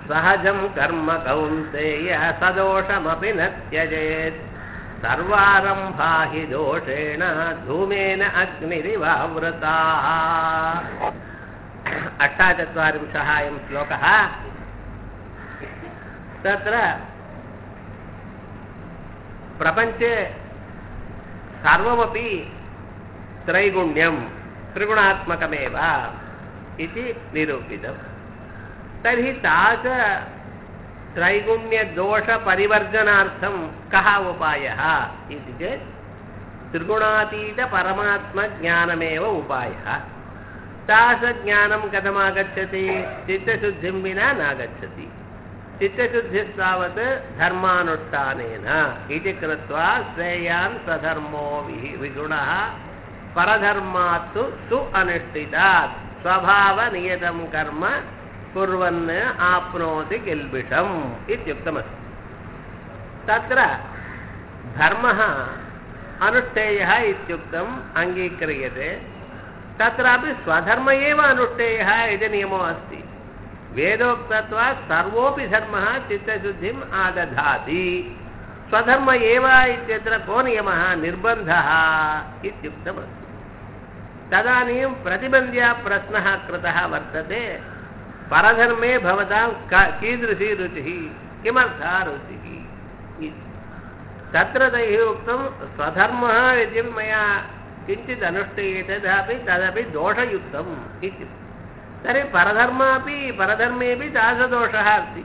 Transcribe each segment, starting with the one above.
सहजं कर्म कौन्तेय सदोषमपि न त्यजेत् सर्वारम्भा हि दोषेण धूमेन अग्निरिवावृताः अष्टाचत्वारिंशः अयं श्लोकः तत्र प्रपञ्चे सर्वमपि त्रैगुण्यं त्रिगुणात्मकमेव इति निरूपितम् तर्हि तास त्रैगुण्यदोषपरिवर्जनार्थं कः उपायः इति चेत् त्रिगुणातीतपरमात्मज्ञानमेव उपायः तासज्ञानं कथमागच्छति चित्तशुद्धिं विना नागच्छति चित्तशुद्धिस्तावत् धर्मानुष्ठानेन इति कृत्वा श्रेयान् स्वधर्मो वि विगुणः परधर्मात्तु सु अनुष्ठितात् स्वभावनियतं कर्म कुर्वन् आप्नोति किल्बिषम् इत्युक्तमस्ति तत्र धर्मः अनुष्ठेयः इत्युक्तम् अङ्गीक्रियते तत्रापि स्वधर्म एव अनुष्ठेयः इति नियमो अस्ति वेदोक्तत्वात् सर्वोऽपि धर्मः चित्तशुद्धिम् आदधाति स्वधर्म एव इत्यत्र को नियमः निर्बन्धः इत्युक्तमस्ति तदानीं प्रतिबन्ध्या प्रश्नः कृतः वर्तते परधर्मे भवतां क- कीदृशी रुचिः किमर्थः रुचिः इति। तत्र तैः उक्तं स्वधर्मः यदि मया किञ्चित् अनुष्ठीयते तदापि तदपि दोषयुक्तम् इति तर्हि परधर्मापि परधर्मेपि तादृशदोषः अस्ति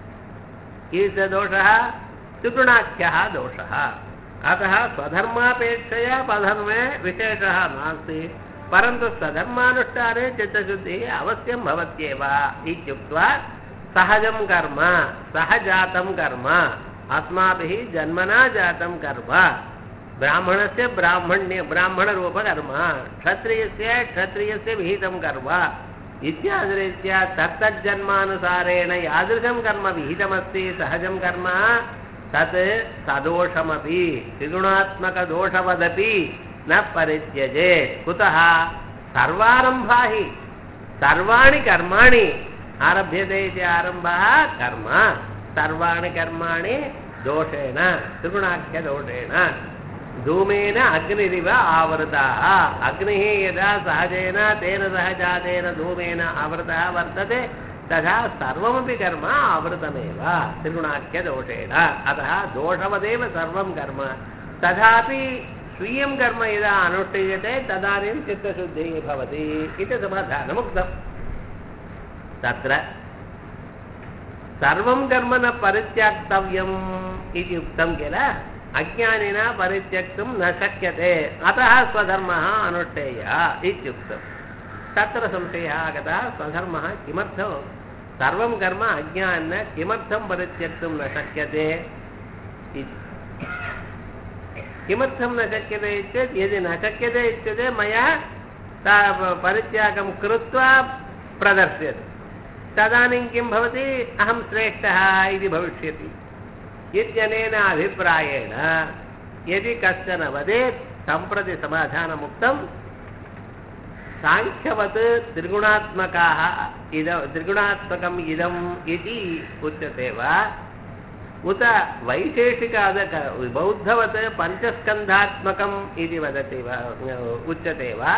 कीदृशदोषः त्रिगुणाख्यः दोषः अतः स्वधर्मापेक्षया परधर्मे विशेषः नास्ति परन्तु स्वधर्मानुष्ठाने चित्तशुद्धिः अवश्यं भवत्येव इत्युक्त्वा सहजं कर्म सहजातं कर्म अस्माभिः जन्मना जातं कर्म ब्राह्मणस्य ब्राह्मण्य ब्राह्मणरूपकर्म क्षत्रियस्य क्षत्रियस्य विहितं कर्म इत्यादिरीत्या तत्तज्जन्मानुसारेण यादृशं कर्म विहितमस्ति सहजं कर्म तत् सदोषमपि त्रिगुणात्मकदोषवदपि न परित्यजे कुतः सर्वारम्भा हि सर्वाणि कर्माणि आरभ्यते इति आरम्भः कर्म सर्वाणि कर्माणि दोषेण त्रिगुणाख्यदोषेण धूमेन अग्निरिव आवृताः अग्निः यदा सहजेन तेन सह जातेन धूमेन आवृतः वर्तते तथा सर्वमपि कर्म आवृतमेव त्रिगुणाख्यदोषेण अतः दोषवदेव सर्वं कर्म तथापि स्वीयं कर्म यदा अनुष्ठीयते तदानीं चित्तशुद्धिः भवति इति समाधानमुक्तम् तत्र सर्वं कर्म न परित्याक्तव्यम् इति उक्तं किल अज्ञानिना परित्यक्तुं न शक्यते अतः स्वधर्मः अनुष्ठेयः इत्युक्तं तत्र संशयः आगतः स्वधर्मः किमर्थं सर्वं कर्म अज्ञान किमर्थं परित्यक्तुं न शक्यते इति किमर्थं न शक्यते चेत् यदि न शक्यते इत्युक्ते मया ता- परित्यागं कृत्वा प्रदर्श्यते तदानीं किं भवति अहं श्रेष्ठः इति भविष्यति इत्यनेन अभिप्रायेण यदि कश्चन वदेत् सम्प्रति समाधानमुक्तं साङ्ख्यवत् त्रिगुणात्मकाः इद त्रिगुणात्मकम् इदम् इति उच्यते वा उत वैशेषिकाद बौद्धवत् पञ्चस्कन्धात्मकम् इति वदति वा उच्यते वा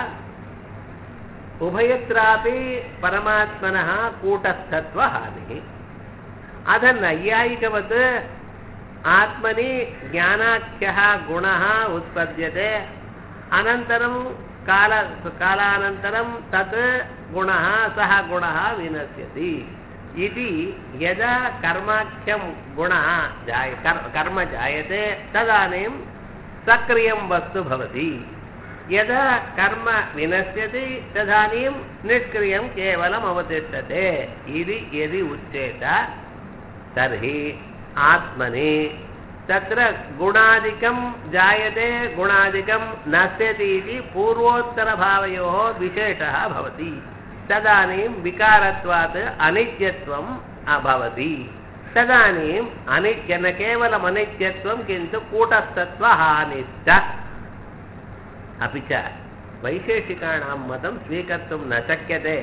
उभयत्रापि परमात्मनः कूटस्थत्वहानिः अथ नैयायिकवत् आत्मनि ज्ञानाख्यः गुणः उत्पद्यते अनन्तरं काल कालानन्तरं तत् गुणः सः गुणः विनश्यति इति यदा कर्माख्यं गुणः जाय कर्- कर्म जायते तदानीं सक्रियं वस्तु भवति यदा कर्म विनश्यति तदानीं निष्क्रियं केवलम् अवतिष्ठते इति यदि उच्येत तर्हि आत्मनि तत्र गुणादिकं जायते गुणादिकं नश्यति इति पूर्वोत्तरभावयोः विशेषः भवति तदानीं विकारत्वात् अनित्यत्वम् अभवति तदानीम् अनित्य न केवलम् अनित्यत्वं किन्तु कूटस्थत्वहानिश्च अपि च वैशेषिकाणां मतं स्वीकर्तुं न शक्यते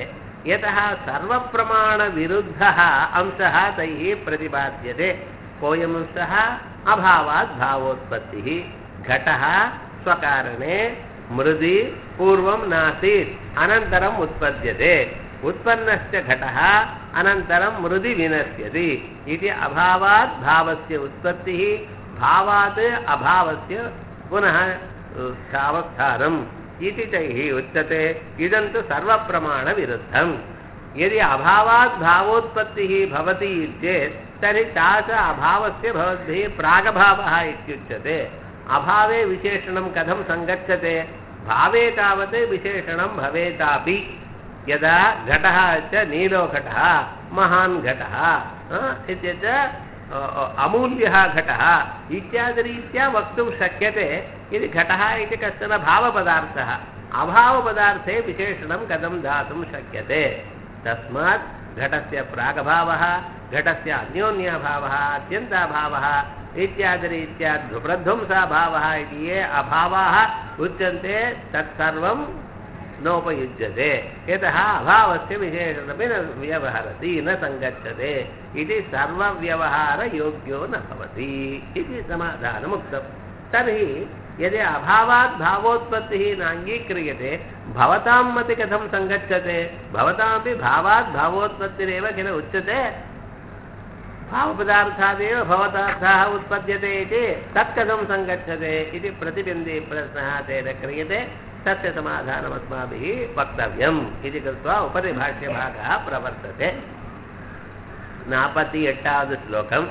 यतः सर्वप्रमाणविरुद्धः अंशः तैः प्रतिपाद्यते कोऽयम् अंशः अभावात् भावोत्पत्तिः घटः स्वकारणे मृदि पूर्वं नासीत् अनन्तरम् उत्पद्यते उत्पन्नश्च घटः अनन्तरं मृदि विनश्यति इति अभावात् भावस्य उत्पत्तिः भावात् अभावस्य पुनः सावस्थानम् इति तैः उच्यते इदं तु सर्वप्रमाणविरुद्धम् यदि अभावात् भावोत्पत्तिः भवति चेत् तर्हि तास अभावस्य भवद्भिः प्रागभावः इत्युच्यते अभावे विशेषणं कथं सङ्गच्छते भावे तावत् विशेषणं भवेतापि यदा घटः च नीलो घटः महान् घटः इत्यत्र अमूल्यः घटः इत्यादिरीत्या वक्तुं शक्यते यदि घटः इति कश्चन भावपदार्थः अभावपदार्थे विशेषणं कथं दातुं शक्यते तस्मात् घटस्य प्रागभावः घटस्य अन्योन्यभावः अत्यन्ताभावः इत्यादिरीत्या प्रध्वंसाभावः इति ये अभावाः उच्यन्ते तत्सर्वं नोपयुज्यते यतः अभावस्य विशेषणमपि न व्यवहरति न सङ्गच्छते इति सर्वव्यवहारयोग्यो न भवति इति समाधानमुक्तं तर्हि यदि अभावात् भावोत्पत्तिः नाङ्गीक्रियते भवतां मति कथं सङ्गच्छते भवतामपि भावात् भावोत्पत्तिरेव किल उच्यते भावपदार्थादेव भवतार्थाः उत्पद्यते इति तत् कथं सङ्गच्छते इति प्रतिबिन्दे प्रश्नः तेन क्रियते तस्य समाधानम् अस्माभिः वक्तव्यम् इति कृत्वा उपरि भाष्यभागः प्रवर्तते नापति एटावद् श्लोकम्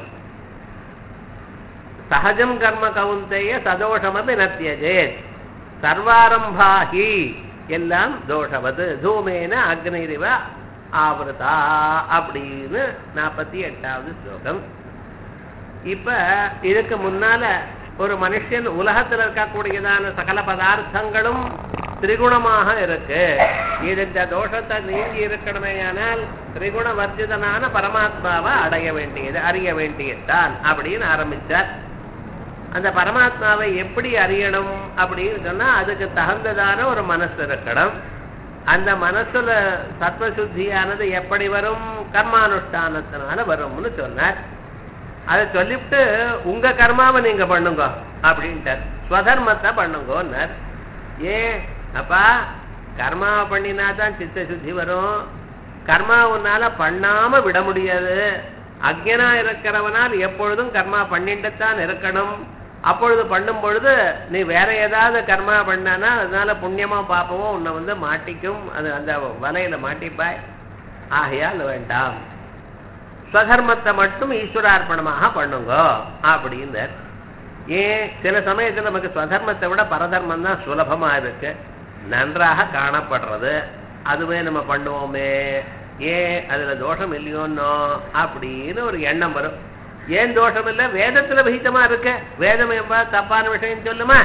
सहजं कर्म कौन्तेय सदोषमपि न त्यजेत् सर्वारम्भा हि எல்லாம் தோஷவது தூமேன அக்னிரிவ ஆவருதா அப்படின்னு நாற்பத்தி எட்டாவது ஸ்லோகம் இப்ப இதுக்கு முன்னால ஒரு மனுஷன் உலகத்தில் இருக்கக்கூடியதான சகல பதார்த்தங்களும் திரிகுணமாக இருக்கு இது இந்த தோஷத்தை நீங்கி இருக்கணுமேயானால் திரிகுண வர்ஜிதனான பரமாத்மாவை அடைய வேண்டியது அறிய வேண்டியதுதான் அப்படின்னு ஆரம்பிச்சார் அந்த பரமாத்மாவை எப்படி அறியணும் அப்படின்னு சொன்னா அதுக்கு தகுந்ததான ஒரு மனசு இருக்கணும் அந்த மனசுல சத்வசுத்தியானது எப்படி வரும் கர்மானுஷ்டானத்தினால வரும்னு சொன்னார் அதை சொல்லிவிட்டு உங்க கர்மாவை நீங்க பண்ணுங்க அப்படின்ட்டார் ஸ்வதர்மத்தை பண்ணுங்கன்னார் ஏன் அப்பா கர்மாவை பண்ணினா தான் சித்த சுத்தி வரும் கர்மா உன்னால பண்ணாம விட முடியாது அக்ஞனா இருக்கிறவனால் எப்பொழுதும் கர்மா பண்ணிட்டுத்தான் இருக்கணும் அப்பொழுது பண்ணும் பொழுது நீ வேற ஏதாவது கர்மா பண்ணானா அதனால புண்ணியமா பாப்பவோ உன்னை வந்து மாட்டிக்கும் அது அந்த வலையில மாட்டிப்பாய் ஆகையால் வேண்டாம் ஸ்வதர்மத்தை மட்டும் ஈஸ்வரார்ப்பணமாக பண்ணுங்க அப்படின்னார் ஏன் சில சமயத்தில் நமக்கு ஸ்வதர்மத்தை விட பரதர்மம் தான் சுலபமா இருக்கு நன்றாக காணப்படுறது அதுவே நம்ம பண்ணுவோமே ஏன் அதுல தோஷம் இல்லையோன்னோ அப்படின்னு ஒரு எண்ணம் வரும் ஏன் தோஷம் இல்லை வேதத்துல விகிதமா இருக்க வேதம் எப்பா தப்பான விஷயம் சொல்லுமா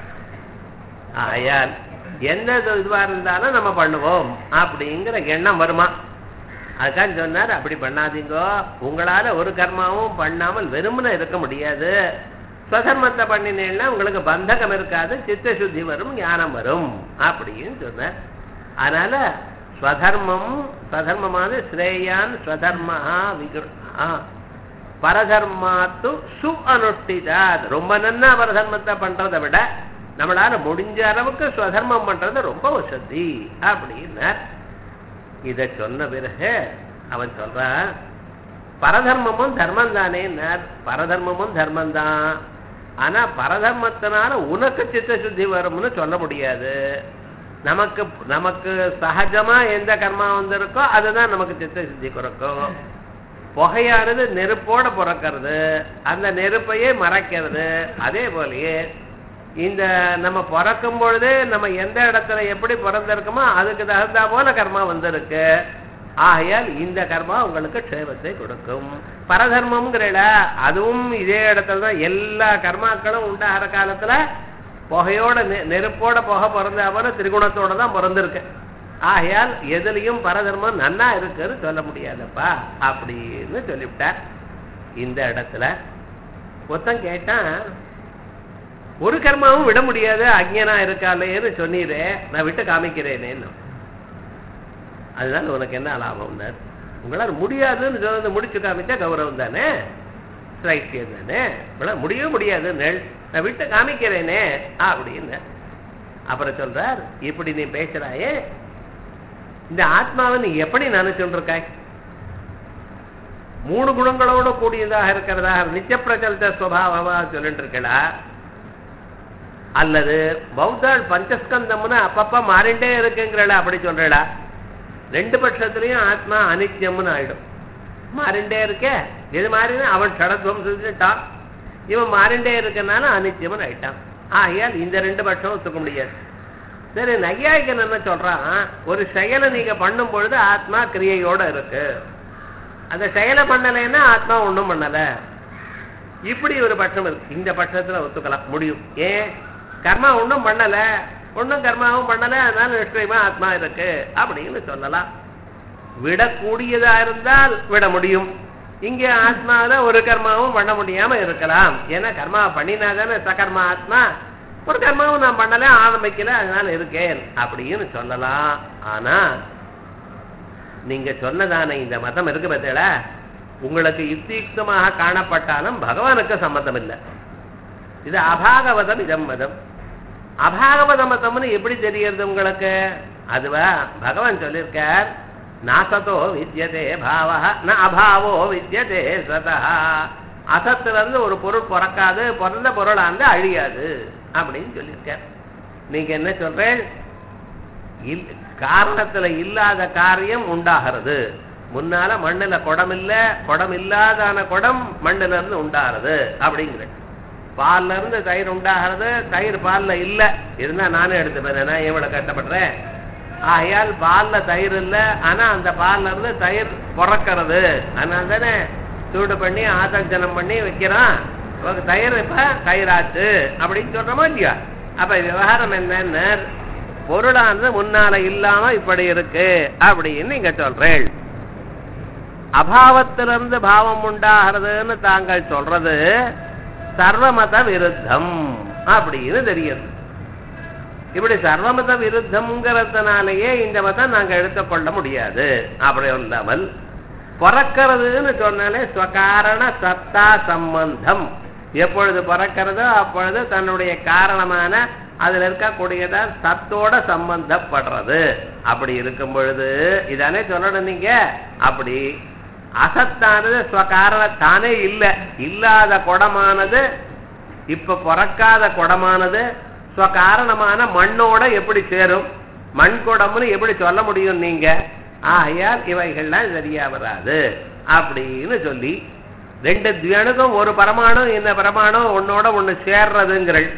ஆயால் எந்த இதுவா இருந்தாலும் நம்ம பண்ணுவோம் அப்படிங்கிற எண்ணம் வருமா அதுதான் சொன்னார் அப்படி பண்ணாதீங்கோ உங்களால ஒரு கர்மாவும் பண்ணாமல் வெறுமனே இருக்க முடியாது ஸ்வதர்மத்தை பண்ணினீங்கன்னா உங்களுக்கு பந்தகம் இருக்காது சித்த சுத்தி வரும் ஞானம் வரும் அப்படின்னு சொன்னார் அதனால ஸ்வதர்மம் ஸ்வதர்மமானது ஸ்ரேயான் ஸ்வதர்மஹா விக்ரா பரதர்மாத்து சு அனுஷ்டிதாத் ரொம்ப நன்னா பரதர்மத்தை பண்றதை விட நம்மளால முடிஞ்ச அளவுக்கு ஸ்வதர்மம் பண்றது ரொம்ப வசதி அப்படின்னார் இத சொன்ன பிறகு அவன் சொல்றான் பரதர்மமும் தர்மம் தானே பரதர்மமும் தர்மம் தான் ஆனா பரதர்மத்தினால உனக்கு சித்த சுத்தி வரும்னு சொல்ல முடியாது நமக்கு நமக்கு சகஜமா எந்த கர்மா வந்திருக்கோ அதுதான் நமக்கு சித்த சுத்தி குறைக்கும் புகையானது நெருப்போட பிறக்கிறது அந்த நெருப்பையே மறைக்கிறது அதே போலயே இந்த நம்ம பிறக்கும் பொழுது நம்ம எந்த இடத்துல எப்படி பிறந்திருக்கோமோ அதுக்கு தகுந்தா போல கர்மா வந்திருக்கு ஆகையால் இந்த கர்மா உங்களுக்கு க்ஷேமத்தை கொடுக்கும் பரதர்மம்ங்கிறல அதுவும் இதே இடத்துல தான் எல்லா கர்மாக்களும் உண்டாகிற காலத்துல புகையோட நெருப்போட புகை பிறந்தா போல திரிகுணத்தோட தான் பிறந்திருக்கு ஆகையால் எதுலையும் பரதர்மம் நன்னா இருக்குன்னு சொல்ல முடியாதப்பா அப்படின்னு சொல்லிவிட்டார் இந்த இடத்துல ஒருத்தன் கேட்டான் ஒரு கர்மாவும் விட முடியாது அஜ்ஞனா இருக்காளேன்னு சொன்னீரே நான் விட்டு காமிக்கிறேனேன்னு அதனால உனக்கு என்ன லாபம்னார் உங்களால் முடியாதுன்னு சொன்னது முடிச்சு காமிச்சா கௌரவம் தானே ஸ்ரைக்கியம் தானே உங்களால் முடியவே முடியாது நெல் நான் விட்டு காமிக்கிறேனே அப்படின்னு அப்புறம் சொல்றார் இப்படி நீ பேசுறாயே இந்த ஆத்மாவை நீ எப்படி நினைச்சுட்டு இருக்காய் மூணு குணங்களோட கூடியதாக இருக்கிறதா நித்திய பிரச்சலித்த சுவாவமா சொல்லிட்டு இருக்கடா அல்லது பௌத்தாள் பஞ்சஸ்கந்தம்னு அப்பப்ப மாறிண்டே இருக்குங்கிறடா அப்படி சொல்றடா ரெண்டு பட்சத்துலயும் ஆத்மா அனித்தியம்னு ஆயிடும் மாறிண்டே இருக்க இது மாறினா அவன் சடத்துவம் செஞ்சுட்டான் இவன் மாறிண்டே இருக்கனால அனித்தியம்னு ஆயிட்டான் ஆகையால் இந்த ரெண்டு பட்சம் ஒத்துக்க முடியாது சரி நையாயிகன் என்ன சொல்றான் ஒரு செயலை நீங்க பண்ணும் பொழுது ஆத்மா கிரியையோட இருக்கு அந்த செயலை பண்ணலைன்னா ஆத்மா ஒண்ணும் பண்ணல இப்படி ஒரு பட்சம் இருக்கு இந்த பட்சத்துல ஒத்துக்கலாம் முடியும் ஏன் கர்மா ஒண்ணும் பண்ணல ஒண்ணும் கர்மாவும் பண்ணல அதனால நிச்சயமா ஆத்மா இருக்கு அப்படின்னு சொல்லலாம் விடக்கூடியதா இருந்தால் விட முடியும் இங்க ஆத்மாவில ஒரு கர்மாவும் பண்ண முடியாம இருக்கலாம் ஏன்னா கர்மா பண்ணினா தானே சகர்மா ஆத்மா ஒரு கர்மாவும் நான் பண்ணல ஆரம்பிக்கல அதனால இருக்கேன் அப்படின்னு சொல்லலாம் ஆனா நீங்க சொன்னதான இந்த மதம் இருக்கு பார்த்தீங்கள உங்களுக்கு யுக்தியுக்தமாக காணப்பட்டாலும் பகவானுக்கு சம்மதம் இல்லை இது அபாகவதம் இதம் மதம் அபாகவத மதம்னு எப்படி தெரியறது உங்களுக்கு அதுவா பகவான் சொல்லியிருக்கார் நாசத்தோ வித்யதே பாவா ந அபாவோ வித்யதே சதா அசத்துல இருந்து ஒரு பொருள் பிறக்காது பிறந்த பொருளா இருந்து அழியாது அப்படின்னு சொல்லியிருக்கார் நீங்க என்ன சொல்றேன் இல்- காரணத்துல இல்லாத காரியம் உண்டாகிறது முன்னால மண்ணுல குடம் இல்ல குடம் இல்லாதான குடம் மண்ணுல இருந்து உண்டாகிறது அப்படிங்கிற பால்ல இருந்து தயிர் உண்டாகிறது தயிர் பால்ல இல்ல இருந்தா நானே எடுத்துப்பேன் நான் எவ்வளவு கஷ்டப்படுறேன் ஆகையால் பால்ல தயிர் இல்ல ஆனா அந்த பால்ல இருந்து தயிர் பிறக்கிறது அதனால தானே சூடு பண்ணி ஆதஞ்சனம் பண்ணி வைக்கிறான் ஒரு தயிர் இப்ப தயிராச்சு அப்படின்னு சொல்றோமா இல்லையா அப்ப விவகாரம் என்னன்னு பொருளானது முன்னால இல்லாம இப்படி இருக்கு அப்படின்னு நீங்க சொல்றேன் அபாவத்திலிருந்து பாவம் உண்டாகிறதுன்னு தாங்கள் சொல்றது சர்வமத விருத்தம் அப்படின்னு தெரியுது இப்படி சர்வமத விருத்தம்ங்கிறதுனாலயே இந்த மதம் நாங்க எடுத்துக்கொள்ள முடியாது அப்படி இல்லாமல் பிறக்கிறதுன்னு சொன்னாலே ஸ்வகாரண சத்தா சம்பந்தம் எப்பொழுது பிறக்கிறதோ அப்பொழுது தன்னுடைய காரணமான அதுல இருக்கக்கூடியதா சத்தோட சம்பந்தப்படுறது அப்படி இருக்கும் பொழுது இதானே சொல்லணும் நீங்க அப்படி அசத்தானது ஸ்வகாரண தானே இல்ல இல்லாத குடமானது இப்ப பிறக்காத குடமானது ஸ்வகாரணமான மண்ணோட எப்படி சேரும் மண் குடம்னு எப்படி சொல்ல முடியும் நீங்க ஆகையால் இவைகள்லாம் சரியா வராது அப்படின்னு சொல்லி ரெண்டு தியணுக்கும் ஒரு பரமாணம் இந்த பரமாணம் ஒன்னோட ஒண்ணு சேர்றதுங்கிறள்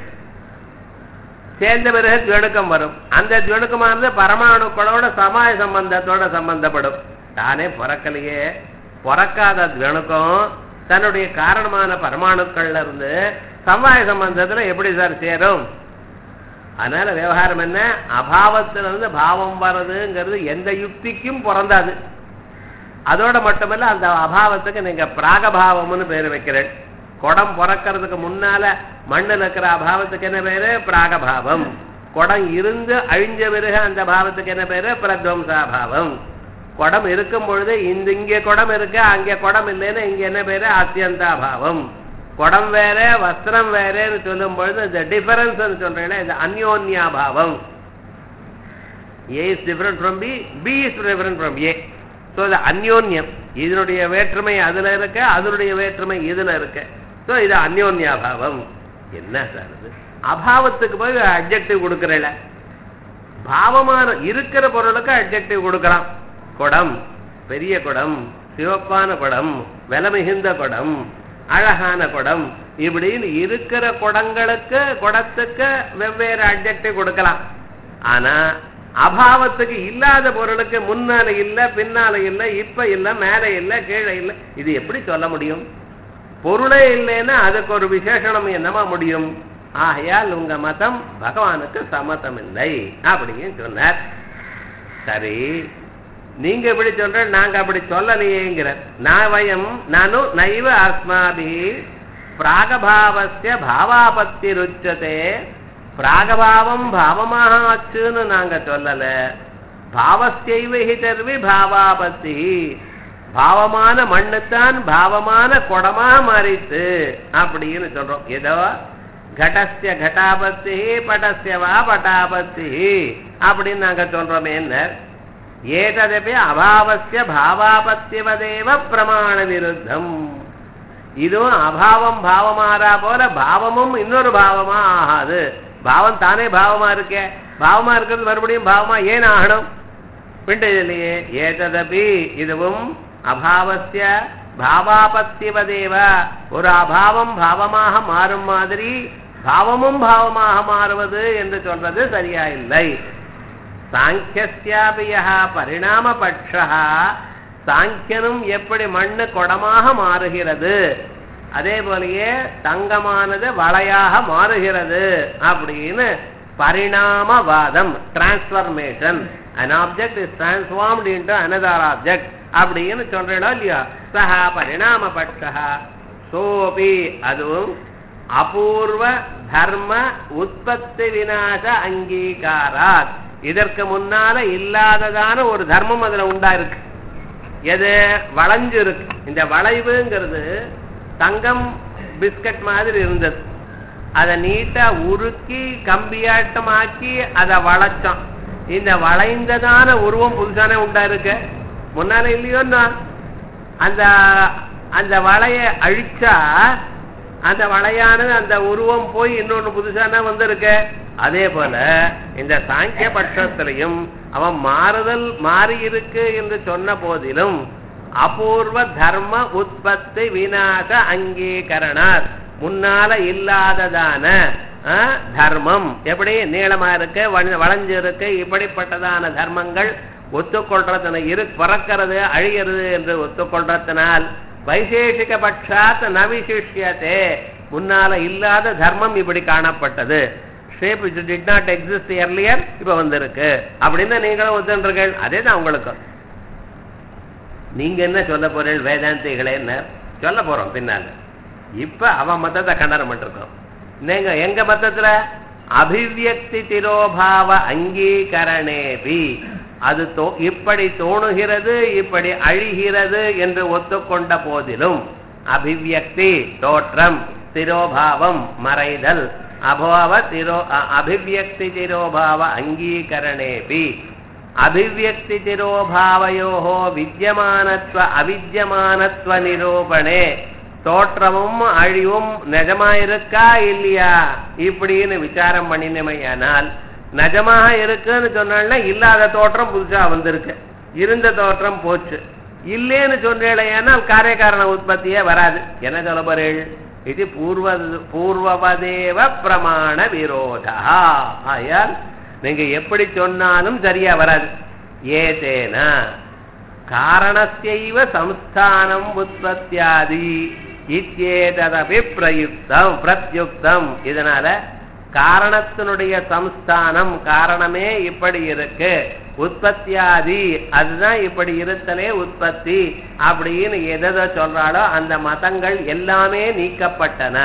சேர்ந்த பிறகு துவணுக்கம் வரும் அந்த துவணுக்கமானது பரமாணுக்களோட சமாய சம்பந்தத்தோட சம்பந்தப்படும் தானே பிறக்கலையே பிறக்காத துவணுக்கம் தன்னுடைய காரணமான பரமாணுக்கள்ல இருந்து சமாய சம்பந்தத்துல எப்படி சார் சேரும் அதனால விவகாரம் என்ன அபாவத்திலிருந்து பாவம் வர்றதுங்கிறது எந்த யுக்திக்கும் பிறந்தாது அதோட மட்டுமல்ல அந்த அபாவத்துக்கு நீங்க பிராகபாவம்னு பேர் வைக்கிறேன் குடம் பிறக்கிறதுக்கு முன்னால மண்ணுல இருக்கிற அபாவத்துக்கு என்ன பேரு பிராகபாவம் குடம் இருந்து அழிஞ்ச பிறகு அந்த பாவத்துக்கு என்ன பேரு பிரத்வம்சாபாவம் குடம் இருக்கும் பொழுது இந்த இங்க குடம் இருக்கு அங்க குடம் இல்லைன்னு இங்க என்ன பேரு அத்தியந்தாபாவம் குடம் வேற வஸ்திரம் வேறன்னு சொல்லும் பொழுது இந்த டிஃபரன்ஸ் சொல்றேன் இது அந்யோன்யாபாவம் A is different from B B is different from A so இது அந்யோன்யம் இதனுடைய வேற்றுமை அதுல இருக்க அதனுடைய வேற்றுமை இதுல இருக்கு ஸோ இது அந்யோன்யாபாவம் என்ன சார் இது அபாவத்துக்கு போய் அப்ஜெக்டிவ் கொடுக்கறல பாவமான இருக்கிற பொருளுக்கு அப்ஜெக்டிவ் கொடுக்கலாம் குடம் பெரிய குடம் சிவப்பான குடம் விலை மிகுந்த குடம் அழகான குடம் இப்படின்னு இருக்கிற குடங்களுக்கு குடத்துக்கு வெவ்வேறு அப்ஜெக்டிவ் கொடுக்கலாம் ஆனா அபாவத்துக்கு இல்லாத பொருளுக்கு முன்னால இல்ல பின்னால இல்ல இப்ப இல்ல மேல இல்ல கீழே இல்ல இது எப்படி சொல்ல முடியும் பொருளே இல்லைன்னா அதுக்கு ஒரு விசேஷணம் என்னமா முடியும் ஆகையால் உங்க மதம் பகவானுக்கு சம்மதம் இல்லை அப்படின்னு சொன்னார் சரி நீங்க இப்படி சொல்ற நாங்க அப்படி சொல்லலையேங்கிற நான் வயம் நானும் நைவ அஸ்மாபி பிராகபாவசிய பாவாபத்தி ருச்சதே பிராகபாவம் பாவமாக ஆச்சுன்னு நாங்க சொல்லல பாவஸ்யைவ ஹி தர்வி பாவாபத்தி பாவமான மண்ணுத்தான் பாவமான குடமா மாறித்து அப்படின்னு சொல்றோம் ஏதோ கடஸ்ய கட்டாபத்தி படஸ்ய வா பட்டாபத்தி அப்படின்னு நாங்க சொல்றோமே என்ன ஏததபி அபாவஸ்ய பாவாபத்தியவதேவ பிரமாண விருத்தம் இதுவும் அபாவம் பாவமாறா போல பாவமும் இன்னொரு பாவமா ஆகாது பாவம் தானே பாவமா இருக்கே பாவமா இருக்கிறது மறுபடியும் பாவமா ஏன் ஆகணும் பிண்டையிலேயே ஏததபி இதுவும் அபாவசிய பாவாபத்தியவதேவ ஒரு அபாவம் பாவமாக மாறும் மாதிரி பாவமும் பாவமாக மாறுவது என்று சொல்றது சரியா இல்லை சாங்கியஸ்யாபிய பரிணாமபட்ச சாங்கியனும் எப்படி மண்ணு குடமாக மாறுகிறது அதே போலயே தங்கமானது வளையாக மாறுகிறது அப்படின்னு பரிணாமவாதம் transformation an object is transformed into another object அப்படின்னு சொல்றோம் இல்லையா சஹா பரிணாமபட்சா சோபி அதுவும் அபூர்வ தர்ம உற்பத்தி விநாச அங்கீகாராத் இதற்கு முன்னால இல்லாததான ஒரு தர்மம் அதுல உண்டா இருக்கு எது வளைஞ்சு இருக்கு இந்த வளைவுங்கிறது தங்கம் பிஸ்கட் மாதிரி இருந்தது அதை நீட்டா உருக்கி கம்பியாட்டமாக்கி அதை வளைச்சோம் இந்த வளைந்ததான உருவம் புதுசானே உண்டா இருக்கு முன்னால இல்லையோன்னா அந்த அந்த வளைய அழிச்சா அந்த வளையானது அந்த உருவம் போய் இன்னொன்னு புதுசான வந்திருக்கு அதே போல இந்த சாங்கிய பட்சத்திலையும் அவன் மாறுதல் மாறி இருக்கு என்று சொன்ன போதிலும் அபூர்வ தர்ம உற்பத்தி விநாச அங்கீகரணார் முன்னால இல்லாததான தர்மம் எப்படி நீளமா இருக்கு வளைஞ்சு இருக்கு இப்படிப்பட்டதான தர்மங்கள் ஒத்துக்கொள்றதுன இரு பிறக்கிறது அழிகிறது என்று ஒத்துக்கொள்றதுனால் வைசேஷிக பட்சாத் நவிசிஷ்யத்தே முன்னால இல்லாத தர்மம் இப்படி காணப்பட்டது shape it did not exist earlier இப்ப வந்திருக்கு அப்படின்னு நீங்களும் ஒத்துன்றீர்கள் அதே தான் உங்களுக்கு நீங்க என்ன சொல்ல போறீர்கள் வேதாந்திகளே என்ன சொல்ல போறோம் பின்னால இப்ப அவன் மத்தத்தை கண்டனம் பண்ணிருக்கோம் நீங்க எங்க மத்தத்துல அபிவியக்தி திரோபாவ அங்கீகரணேபி அது இப்படி தோணுகிறது இப்படி அழிகிறது என்று ஒத்துக்கொண்ட போதிலும் அபிவியக்தி தோற்றம் திரோபாவம் மறைதல் அபாவ திரோ அபிவியக்தி திரோபாவ அங்கீகரணேபி அபிவியக்தி திரோபாவையோ வித்தியமானத்வ அவித்தியமானத்வ நிரூபணே தோற்றமும் அழிவும் நிஜமா இருக்கா இல்லையா இப்படின்னு விசாரம் பண்ணினமையானால் நிஜமாக இருக்குன்னு சொன்னா இல்லாத தோற்றம் புதுசா வந்திருக்கு இருந்த தோற்றம் போச்சு இல்லேன்னு சொன்னேனால் காரியகாரண உற்பத்தியே வராது என்ன சொல்ல போறேள் இது பூர்வ பூர்வவதேவ பிரமாண விரோதா ஆயால் நீங்க எப்படி சொன்னாலும் சரியா வராது ஏதேனா காரணத்தைவ சம்ஸ்தானம் உற்பத்தியாதி இத்தேததபி பிரயுக்தம் பிரத்யுக்தம் இதனால காரணத்தினுடைய சம்ஸ்தானம் காரணமே இப்படி இருக்கு உற்பத்தியாதி அதுதான் இப்படி இருத்தலே உற்பத்தி அப்படின்னு எதை சொல்றாளோ அந்த மதங்கள் எல்லாமே நீக்கப்பட்டன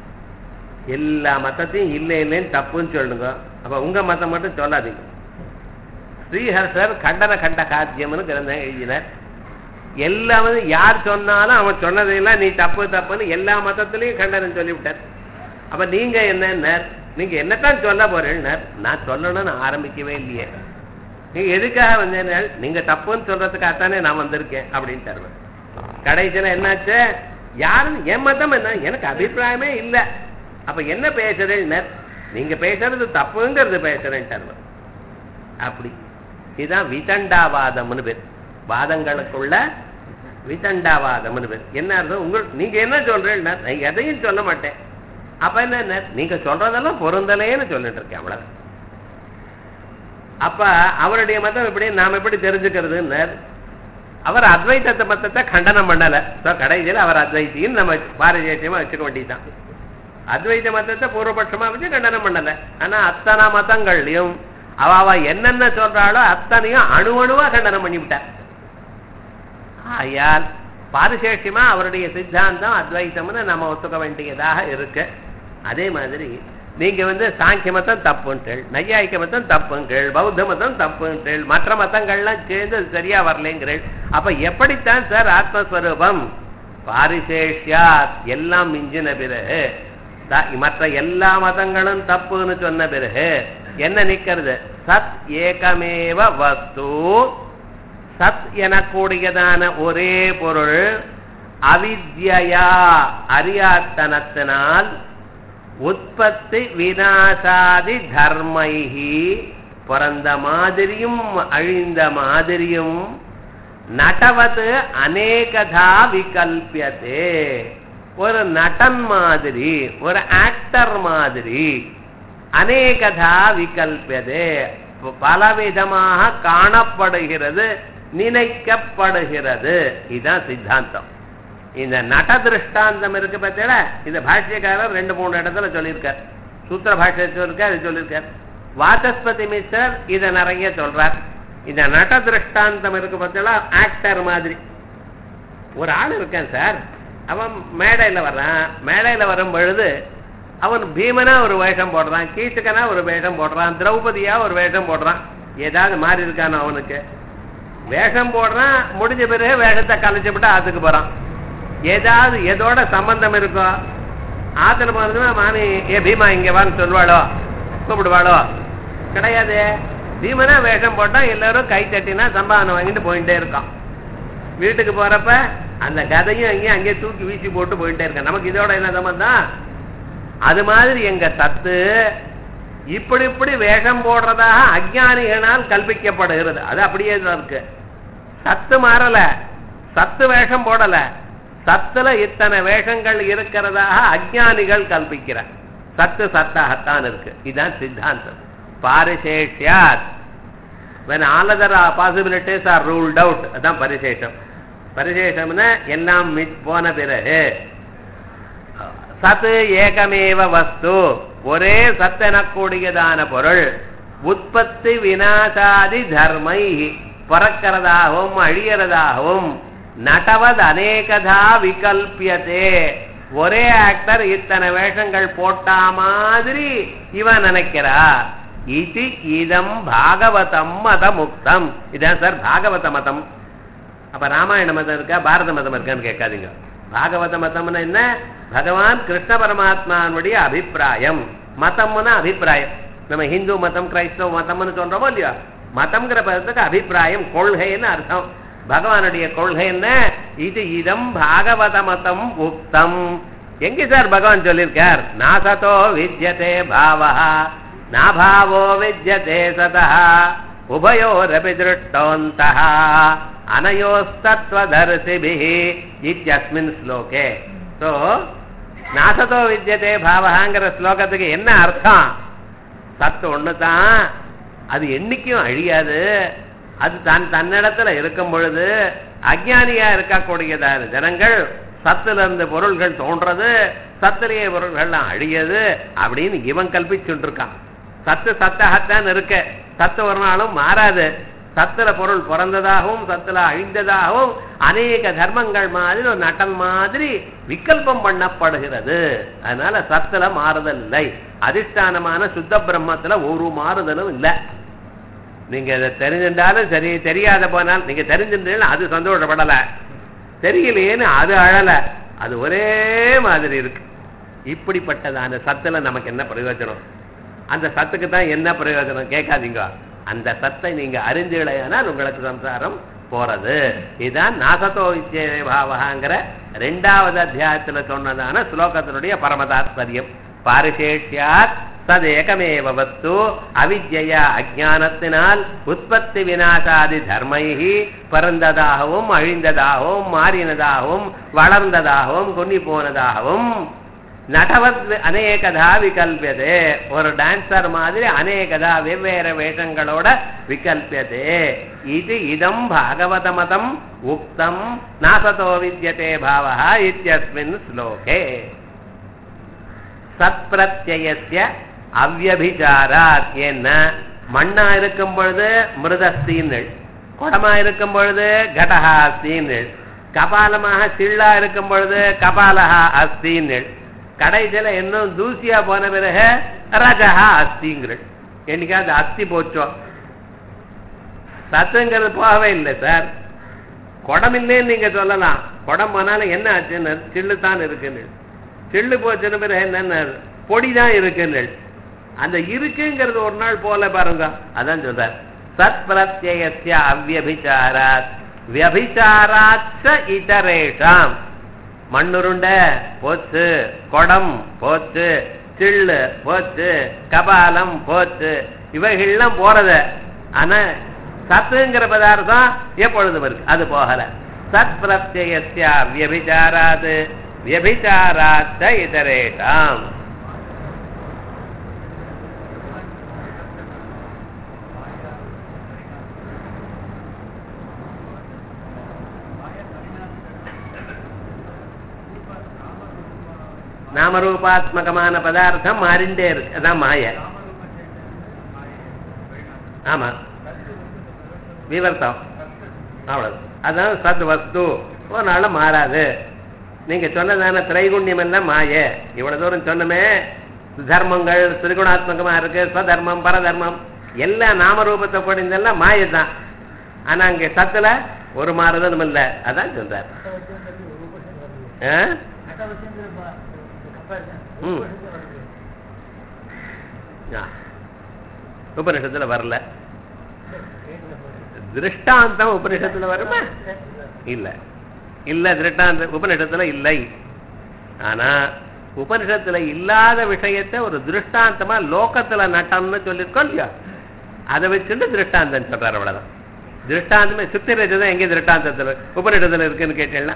எல்லா மதத்தையும் இல்லை இல்லைன்னு தப்புன்னு சொல்லுங்க அப்ப உங்க மதம் மட்டும் சொல்லாதீங்க ஸ்ரீஹர்ஷர் கண்டன கண்ட காத்தியம்னு கிரந்தம் எழுதினார் எல்லாம் வந்து யார் சொன்னாலும் அவன் சொன்னதையெல்லாம் நீ தப்பு தப்புன்னு எல்லா மதத்திலையும் கண்டனம் சொல்லிவிட்டார் அப்ப நீங்க என்ன நீங்க என்னத்தான் சொல்ல போறேன்னார் நான் சொல்லணும்னு ஆரம்பிக்கவே இல்லையே நீங்க எதுக்காக வந்தேன் நீங்க தப்புன்னு சொல்றதுக்காகத்தானே நான் வந்திருக்கேன் அப்படின்னு தருவேன் கடைசியில என்னாச்சு யாரும் என் மதம் என்ன எனக்கு அபிப்பிராயமே இல்லை அப்ப என்ன பேசுறேன்னு நீங்க பேசுறது தப்புங்கிறது பேசுறேன் தருவேன் அப்படி இதுதான் விதண்டாவாதம்னு பேர் வாதங்களுக்குள்ள விதண்டாவாதம்னு பேர் என்ன அர்த்தம் உங்களுக்கு நீங்க என்ன சொல்றேன்னா நான் எதையும் சொல்ல மாட்டேன் அப்ப என்ன நீங்க சொல்றதெல்லாம் பொருந்தலேன்னு சொல்லிட்டு இருக்கேன் அவ்வளவு அப்ப அவருடைய மதம் எப்படி நாம எப்படி தெரிஞ்சுக்கிறதுன்னு அவர் அத்வைத்தத்தை மத்தத்தை கண்டனம் பண்ணல கடைசியில் அவர் அத்வைத்தின்னு நம்ம பாரதியமா வச்சுக்க வேண்டியதுதான் அத்வைத மதத்தை பூர்வபட்சமா வச்சு கண்டனம் பண்ணல ஆனா அத்தனை மதங்கள்லயும் அவ அவ என்னென்ன சொல்றாளோ அத்தனையும் அணு அணுவா கண்டனம் பண்ணிவிட்டார் ஆயால் பாரிசேஷியமா அவருடைய சித்தாந்தம் அத்வைத்தம்னு நம்ம ஒத்துக்க வேண்டியதாக இருக்கு அதே மாதிரி நீங்க வந்து சாங்கிய மதம் தப்புன்கள் நையாயிக்க மதம் தப்புங்கள் பௌத்த மதம் தப்புங்கள் மற்ற மதங்கள்லாம் சேர்ந்து அது சரியா வரலைங்கிறீள் அப்ப எப்படித்தான் சார் ஆத்மஸ்வரூபம் பாரிசேஷ்யா எல்லாம் மிஞ்சின பிறகு த- மற்ற எல்லா மதங்களும் தப்புன்னு சொன்ன பிறகு என்ன நிக்கிறது சத் ஏகமேவ வஸ்து சத் எனக்கூடியதான ஒரே பொருள் அவித்யா அறியாத்தனத்தினால் உற்பத்தி விநாசாதி தர்மைஹி பிறந்த மாதிரியும் அழிந்த மாதிரியும் நடவது அநேகதா விகல்பியதே ஒரு நடன் மாதிரி ஒரு ஆக்டர் மாதிரி அநேகதா விகல்பியதே பலவிதமாக காணப்படுகிறது நினைக்கப்படுகிறது இதுதான் சித்தாந்தம் இந்த நட திருஷ்டாந்தம் இருக்கு பார்த்தீங்களா இந்த பாஷ்யக்காரர் ரெண்டு மூணு இடத்துல சொல்லியிருக்கார் சூத்திர பாஷ்ய சொல்லிருக்கார் இது சொல்லியிருக்கார் வாசஸ்பதி மிஸ்டர் இதை நிறைய சொல்றார் இந்த நட திருஷ்டாந்தம் இருக்கு பார்த்தீங்களா ஆக்டர் மாதிரி ஒரு ஆள் இருக்கான் சார் அவன் மேடையில வர்றான் மேடையில வரும் பொழுது அவன் பீமனா ஒரு வேஷம் போடுறான் கீச்சகனா ஒரு வேஷம் போடுறான் திரௌபதியா ஒரு வேஷம் போடுறான் ஏதாவது மாறி இருக்கானோ அவனுக்கு வேஷம் போடுறான் முடிஞ்ச பிறகு வேஷத்தை கலைச்சு விட்டு ஆத்துக்கு போறான் ஏதாவது எதோட சம்பந்தம் இருக்கோ ஆத்துல போனதுன்னா மாமி ஏ பீமா இங்க வான்னு சொல்லுவாளோ கூப்பிடுவாளோ கிடையாது பீமனா வேஷம் போட்டா எல்லாரும் கை தட்டினா சம்பாதனை வாங்கிட்டு போயிட்டே இருக்கான் வீட்டுக்கு போறப்ப அந்த கதையும் அங்கேயும் அங்கேயே தூக்கி வீசி போட்டு போயிட்டே இருக்கான் நமக்கு இதோட என்ன சம்பந்தம் அது மாதிரி எங்க சத்து இப்படி இப்படி வேஷம் போடுறதாக அஜ்ஞானிகளால் கல்பிக்கப்படுகிறது அது அப்படியே தான் இருக்கு சத்து மாறல சத்து வேஷம் போடல சத்துல இத்தனை வேஷங்கள் இருக்கிறதாக அஜ்ஞானிகள் கல்பிக்கிற சத்து சத்தாகத்தான் இருக்கு இதுதான் சித்தாந்தம் பாரிசேஷ்யாத் when all other uh, possibilities are ruled out அதான் பரிசேஷம் பரிசேஷம்னா எல்லாம் மிச் போன பிறகு சத்து ஏகமேவ வஸ்து ஒரே சத்தெனக்கூடியதான பொருள் உற்பத்தி விநாசாதி தர்மை பிறக்கிறதாகவும் அழியறதாகவும் நடவது அநேகதா விகல்பியதே ஒரே ஆக்டர் இத்தனை வேஷங்கள் போட்டா மாதிரி இவன் நினைக்கிறா இது இதம் பாகவதம் மத முக்தம் இதான் சார் பாகவத மதம் அப்ப ராமாயண மதம் இருக்கா பாரத மதம் இருக்கான்னு கேட்காதீங்க பாகவத மதம்னா என்ன பகவான் கிருஷ்ண பரமாத்மானுடைய அபிப்பிராயம் மதம்னா அபிப்பிராயம் நம்ம ஹிந்து மதம் கிரைஸ்தவ மதம்னு சொல்றோமோ இல்லையா மதம்ங்கிற பதத்துக்கு அபிப்பிராயம் கொள்கைன்னு அர்த்தம் பகவானுடைய கொள்கை என்ன இது இதம் பாகவத மதம் உக்தம் எங்க சார் பகவான் சொல்லியிருக்கார் நாசதோ வித்யதே பாவா நாபாவோ வித்யதே சதா உபயோரபி திருஷ்டோந்தः அனயோஸ்தத்வதர்சிபிः இத்தியஸ்மின் ஸ்லோகே ஸோ நாசதோ வித்யதே பாவகாங்கிற ஸ்லோகத்துக்கு என்ன அர்த்தம் சத்து ஒன்று தான் அது என்னைக்கும் அழியாது அது தன் தன்னிடத்துல இருக்கும் பொழுது அஜ்ஞானியா இருக்கக்கூடியதான ஜனங்கள் சத்துல இருந்து பொருள்கள் தோன்றது சத்திலேயே பொருள்கள்லாம் அழியது அப்படின்னு இவன் கல்பிச்சுட்டு இருக்கான் சத்து சத்தகத்தான் இருக்க சத்து ஒரு நாளும் மாறாது சத்துல பொருள் பிறந்ததாகவும் சத்துல அழிந்ததாகவும் அநேக தர்மங்கள் மாதிரி ஒரு நட்டல் மாதிரி விகல்பம் பண்ணப்படுகிறது அதனால சத்துல மாறுதல் இல்லை அதிஷ்டானமான சுத்த பிரம்மத்துல ஒரு மாறுதலும் இல்லை நீங்க இதை தெரிஞ்சிருந்தாலும் சரி தெரியாத போனால் நீங்க தெரிஞ்சிருந்தாலும் அது சந்தோஷப்படல தெரியலையேன்னு அது அழல அது ஒரே மாதிரி இருக்கு இப்படிப்பட்டதான சத்துல நமக்கு என்ன பிரயோஜனம் அந்த சத்துக்கு தான் என்ன பிரயோஜனம் கேட்காதீங்க அந்த சத்தை நீங்க அறிந்தீழையானால் உங்களுக்கு சம்சாரம் போறது இதுதான் நாசத்தோ பாவகாங்கிற ரெண்டாவது அத்தியாயத்துல சொன்னதான ஸ்லோகத்தினுடைய பரமதாத்பரியம் பாரிசேஷ்யாத் சதேகமேவ வஸ்து அவித்யா அஜானத்தினால் உற்பத்தி விநாசாதி தர்மைகி பிறந்ததாகவும் அழிந்ததாகவும் மாறினதாகவும் வளர்ந்ததாகவும் கொன்னி போனதாகவும் நடவத் அநேகதா விகல்பியதே ஒரு டான்சர் மாதிரி அநேகதா வெவ்வேறு வேஷங்களோட விகல்பியதே இது இதம் பாகவத மதம் உக்தம் நாசதோ வித்யதே பாவா இத்தியஸ்மின் ஸ்லோகே சத்பிரத்யய அவ்வபிச்சாராத் என்ன மண்ணா இருக்கும் பொழுது மிருதஸ்தீன்கள் குடமா இருக்கும் பொழுது கடஹா அஸ்தீன்கள் கபாலமாக சிள்ளா இருக்கும் பொழுது கபாலஹா அஸ்தீன்கள் கடைசியில இன்னும் தூசியா போன பிறகு ரஜஹா அஸ்திங்கிற என்னைக்காவது அஸ்தி போச்சோ சத்துங்கிறது போகவே இல்லை சார் குடம் இல்லைன்னு நீங்க சொல்லலாம் குடம் போனாலும் என்ன ஆச்சுன்னு சில்லு தான் இருக்குன்னு சில்லு போச்சுன்னு பிறகு என்னென்ன பொடி தான் இருக்குன்னு அந்த இருக்குங்கிறது ஒரு நாள் போல பாருங்க அதான் சொல்றார் சத் பிரத்யய அவ்யபிச்சாராத் வியபிச்சாராச்ச இதரேஷாம் மண்ணுருண்ட போச்சு குடம் போச்சு சில்லு போச்சு கபாலம் போச்சு இவைகள்லாம் போறது ஆனா சத்துங்கிற பதார்த்தம் எப்பொழுதும் இருக்கு அது போகல சத் பிரத்யய வியபிச்சாராது வியபிச்சாராச்ச இதரேஷாம் நாமரூபாத்மகமான பதார்த்தம் மாறிண்டே இருக்கு அதான் மாய ஆமா விவர்த்தம் அவ்வளவு அதான் சத் வஸ்து ஒரு நாள் மாறாது நீங்க சொன்னதான திரைகுண்யம் எல்லாம் மாய இவ்வளவு தூரம் சொன்னமே தர்மங்கள் திரிகுணாத்மகமா இருக்கு ஸ்வதர்மம் பரதர்மம் எல்லாம் நாமரூபத்தை படிந்தெல்லாம் மாயதான் ஆனா அங்க சத்துல ஒரு மாறுதலும் இல்ல அதான் சொல்றார் ஆ? ம். ஆ. உபனிஷத்துல வரல திருஷ்டாந்தம் உபனிஷத்துல வருமா இல்ல இல்ல திருஷ்டாந்த உபனிஷத்துல இல்லை ஆனா உபனிஷத்துல இல்லாத விஷயத்தை ஒரு திருஷ்டாந்தமா லோகத்துல நட்டம்னு சொல்லிருக்கோம் இல்லையா அதை வச்சுட்டு திருஷ்டாந்தம் சொல்றாரு அவ்வளவுதான் திருஷ்டாந்தமே சித்திரஜதான் எங்க திருஷ்டாந்தத்துல உபனிஷத்துல இருக்குன்னு கேட்டீங்கன்னா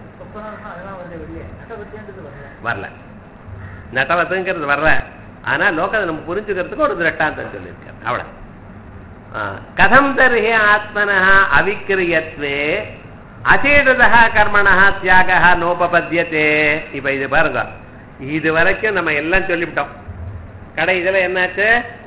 வரல நட்டவத்துங்கிறது வரல ஆனா லோகத்தை நம்ம புரிஞ்சுக்கிறதுக்கு ஒரு திருஷ்டாந்தம் சொல்லியிருக்காரு அவ்வளவு ஆ. கதம் தர்ஹி ஆத்மன அவிக்கிரியத்வே அசேடதா கர்மணா தியாக நோபபத்தியத்தே இப்ப இது பாருங்க இது வரைக்கும் நம்ம எல்லாம் சொல்லிவிட்டோம் கடை இதுல என்னாச்சு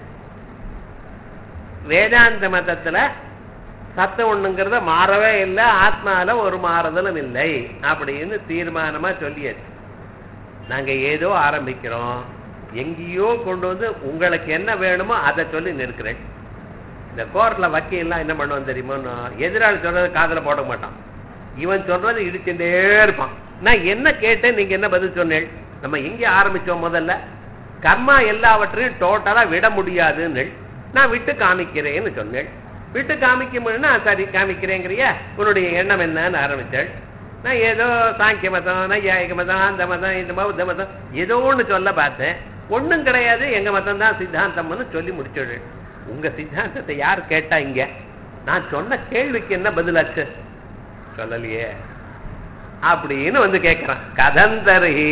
வேதாந்த மதத்துல சத்தம் ஒண்ணுங்கிறத மாறவே இல்லை ஆத்மால ஒரு மாறுதலும் இல்லை அப்படின்னு தீர்மானமா சொல்லியாச்சு நாங்க ஏதோ ஆரம்பிக்கிறோம் எங்கேயோ கொண்டு வந்து உங்களுக்கு என்ன வேணுமோ அதை சொல்லி நிற்கிறேன் இந்த கோர்ட்ல வக்கீல்லாம் என்ன பண்ணுவான் தெரியுமோ எதிராளி சொல்றது காதுல போட மாட்டான் இவன் சொல்றது இடிச்சுட்டே இருப்பான் நான் என்ன கேட்டேன் நீங்க என்ன பதில் சொன்னேன் நம்ம எங்க ஆரம்பிச்சோம் முதல்ல கர்மா எல்லாவற்றையும் டோட்டலா விட முடியாதுன்னு நான் விட்டு காமிக்கிறேன்னு சொன்னேன் விட்டு காமிக்கும்னா சரி காமிக்கிறேங்கிறியா உன்னுடைய எண்ணம் என்னன்னு ஆரம்பிச்சேன் நான் ஏதோ சாங்கிய மதம் நையாயிக மதம் அந்த மதம் இந்த பௌத்த மதம் ஏதோ ஒன்று சொல்ல பார்த்தேன் ஒண்ணும் கிடையாது எங்க மதம் தான் சித்தாந்தம்னு சொல்லி முடிச்சுடுறேன் உங்க சித்தாந்தத்தை யார் கேட்டா இங்க நான் சொன்ன கேள்விக்கு என்ன பதிலாச்சு சொல்லலையே அப்படின்னு வந்து கேட்கிறான் கதந்தரி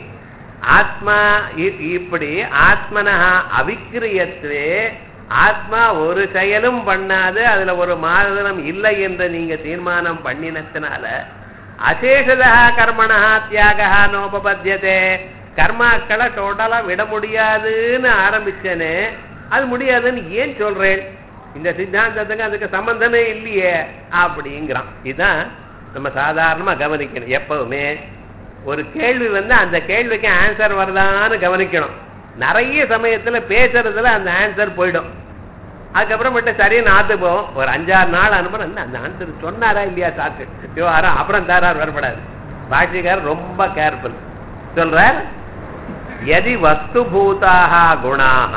ஆத்மா இ- இப்படி ஆத்மனஹா அவிக்கிரியத்துவே ஆத்மா ஒரு செயலும் பண்ணாது அதுல ஒரு மாறுதலும் இல்லை என்று நீங்க தீர்மானம் பண்ணினத்தினால அசேஷதா கர்மணா தியாக நோபபத்தியதே கர்மாக்களை டோட்டலா விட முடியாதுன்னு ஆரம்பிச்சேனே அது முடியாதுன்னு ஏன் சொல்றேன் இந்த சித்தாந்தத்துக்கு அதுக்கு சம்பந்தமே இல்லையே அப்படிங்கிறான் இதுதான் நம்ம சாதாரணமா கவனிக்கணும் எப்பவுமே ஒரு கேள்வி வந்து அந்த கேள்விக்கு ஆன்சர் வருதான்னு கவனிக்கணும் நிறைய சமயத்துல பேசுறதுல அந்த ஆன்சர் போயிடும் அதுக்கப்புறம் மட்டும் சரியா நாத்து போவோம் ஒரு அஞ்சாறு நாள் அனுப்புறோம் என்ன அந்த ஆன்சர் சொன்னாரா இல்லையா சாக்கு விவகாரம் அப்புறம் தாரார் வரப்படாது பாஷிகார் ரொம்ப கேர்ஃபுல் சொல்றார் எதி வஸ்துபூதாக குணாக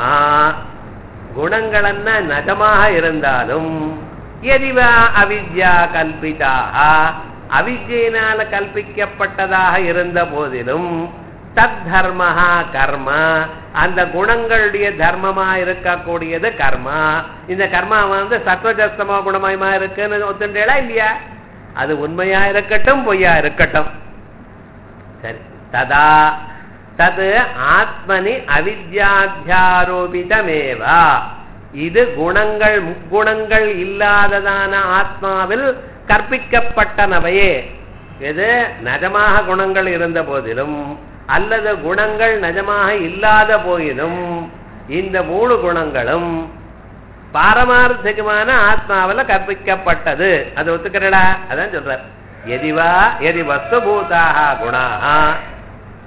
குணங்களನ್ನ நஜமாக இருந்தாலும் எதிவா அவித்யா கல்பிதாக அவித்யினால கல்பிக்கப்பட்டதாக இருந்த போதிலும் தத் தர்மஹா கர்ம அந்த குணங்களுடைய தர்மமா இருக்கக்கூடியது கர்மா இந்த கர்மா வந்து சத்வஜஸ்தமா குணமயமா இருக்குன்னு ஒத்துண்டேடா இல்லையா அது உண்மையா இருக்கட்டும் பொய்யா இருக்கட்டும் சரி ததா தது ஆத்மனி அவித்யாத்தியாரோபிதமேவா இது குணங்கள் முக்குணங்கள் இல்லாததான ஆத்மாவில் கற்பிக்கப்பட்டனவையே இது நஜமாக குணங்கள் இருந்த போதிலும் அல்லது குணங்கள் நஜமாக இல்லாத போயினும் இந்த மூணு குணங்களும் பாரமார்த்திகமான ஆத்மாவில் கற்பிக்கப்பட்டது அது ஒத்துக்கிறடா அதான் சொல்றார் எதிவா எதி வஸ்துபூதாக குணாக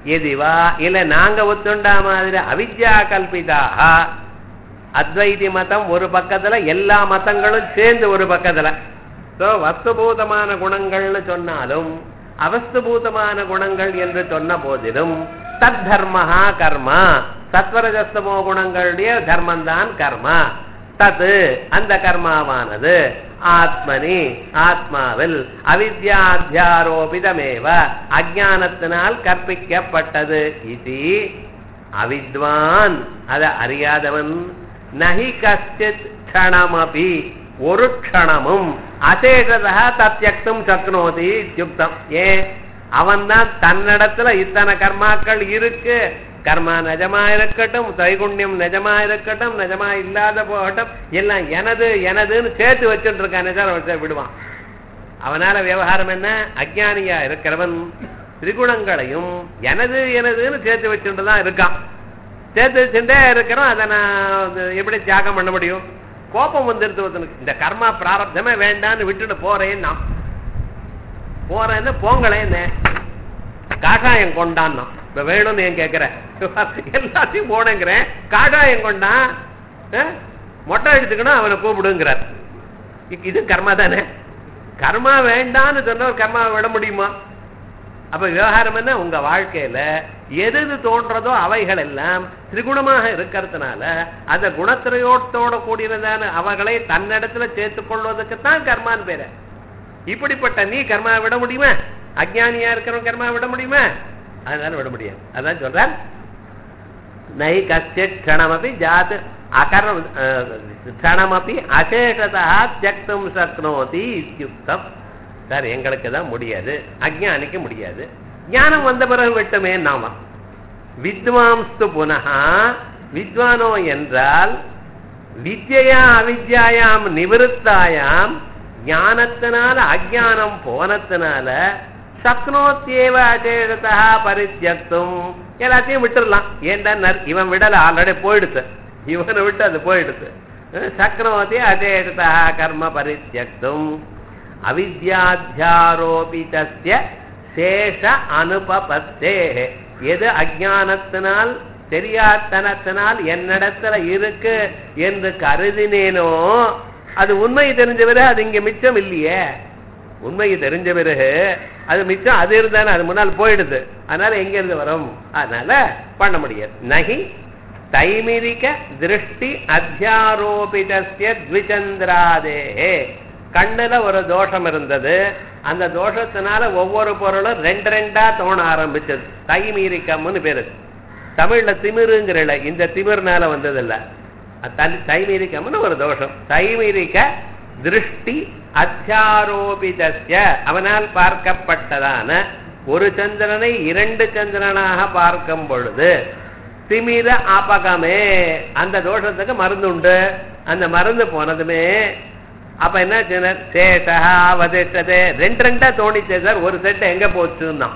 எதிவா இல்ல நாங்க ஒத்துண்டா மாதிரி அவித்யா கல்பிதாக அத்வைதி மதம் ஒரு பக்கத்துல எல்லா மதங்களும் சேர்ந்து ஒரு பக்கத்துல சோ வஸ்துபூதமான குணங்கள்னு சொன்னாலும் அவஸ்துபூதமான குணங்கள் என்று சொன்ன போதிலும் தத் தர்மஹா கர்மா சத்வரஜஸ்தமோ குணங்களுடைய தர்மம்தான் கர்மா தது அந்த கர்மாவானது ஆத்மனி ஆத்மாவில் அவித்யாத்தியாரோபிதமேவ அஜானத்தினால் கற்பிக்கப்பட்டது இது அவித்வான் அத அறியாதவன் நகி கஷ்டித் க்ஷணமபி ஒரு க்ஷணமும் அசேஷதா தத்யக்தும் சக்னோதி யுக்தம் ஏன் அவன் தான் தன்னிடத்துல இத்தனை கர்மாக்கள் இருக்கு கர்மா நிஜமா இருக்கட்டும் தைகுண்யம் நிஜமா இருக்கட்டும் நிஜமா இல்லாத போகட்டும் எல்லாம் எனது எனதுன்னு சேர்த்து வச்சுட்டு இருக்கான் நிஜம் வச்சு விடுவான் அவனால விவகாரம் என்ன அஜானியா இருக்கிறவன் திரிகுணங்களையும் எனது எனதுன்னு சேர்த்து வச்சுட்டு தான் இருக்கான் சேர்த்து வச்சுட்டே இருக்கிறோம் அதை நான் எப்படி தியாகம் பண்ண முடியும் கோபம் வந்துருது ஒருத்தனுக்கு இந்த கர்மா பிராரப்தமே வேண்டான்னு விட்டுட்டு போறேன் நான் போறேன்னு போங்களேன்னு காஷாயம் கொண்டான் இப்ப வேணும்னு ஏன் கேட்கிறேன் எல்லாத்தையும் போனேங்கிறேன் காஷாயம் கொண்டான் மொட்டை எடுத்துக்கணும் அவனை கூப்பிடுங்கிறார் இது கர்மா தானே கர்மா வேண்டான்னு சொன்ன ஒரு கர்மா விட முடியுமா அப்ப விவகாரம் என்ன உங்க வாழ்க்கையில எது எது தோன்றதோ அவைகள் எல்லாம் திரிகுணமாக இருக்கிறதுனால அந்த குணத்திரையோட்டோட கூடியதான அவைகளை தன்னிடத்துல சேர்த்துக் கொள்வதற்குத்தான் கர்மான்னு பேரு இப்படிப்பட்ட நீ கர்மா விட முடியுமா அஜானியா இருக்கிறவன் கர்மா விட முடியுமா அதனால விட முடியாது அதான் சொல்றார் நை கஷ்டித் க்ஷணமபி ஜாத் அகர்ம க்ஷணமபி அசேஷதா தியக்தும் சக்னோதி இத்தியுக்தம் சார் எங்களுக்கு தான் முடியாது அஜானிக்க முடியாது ஞானம் வந்த பிறகு விட்டுமே நாம வித்வாம்ஸ்து புனகா வித்வானோ என்றால் வித்யா அவித்யாயாம் நிவிருத்தாயாம் ஞானத்தினால அஜானம் போனத்தினால சக்னோத்தியேவ அசேஷதா பரித்தியக்தும் எல்லாத்தையும் விட்டுடலாம் ஏன்டா இவன் விடல ஆல்ரெடி போயிடுத்து இவனை விட்டு அது போயிடுது சக்னோத்தி அசேஷதா கர்ம பரித்தியக்தும் அவித்யாத்தியாரோபிதஸ்ய சேஷ அனுபபத்தே எது அஜானத்தினால் தெரியாத்தனத்தினால் என்னிடத்துல இருக்கு என்று கருதினேனோ அது உண்மை தெரிஞ்ச பிறகு அது இங்க மிச்சம் இல்லையே உண்மை தெரிஞ்ச பிறகு அது மிச்சம் அது இருந்தானே அது முன்னால் போயிடுது அதனால எங்க இருந்து வரும் அதனால பண்ண முடியாது நகி தைமிரிக திருஷ்டி அத்தியாரோபிதஸ்ய த்விச்சந்திராதேஹே கண்ணுல ஒரு தோஷம் இருந்தது அந்த தோஷத்தினால ஒவ்வொரு பொருளும் ரெண்டு ரெண்டா தோண ஆரம்பிச்சது தைமீரிக்கம்னு பேரு தமிழ்ல திமிருங்கிறல இந்த திமிர்னால வந்ததில்ல தைமீரிக்கம்னு ஒரு தோஷம் தைமீரிக்க திருஷ்டி அத்தியாரோபிதஸ்ய அவனால் பார்க்கப்பட்டதான ஒரு சந்திரனை இரண்டு சந்திரனாக பார்க்கும் பொழுது திமிர ஆபகமே அந்த தோஷத்துக்கு மருந்து உண்டு அந்த மருந்து போனதுமே அப்ப என்ன சேஷா வதிஷ்டதே ரெண்டு ரெண்டா தோணிச்சே சார் ஒரு செட்டு எங்க போச்சுன்னா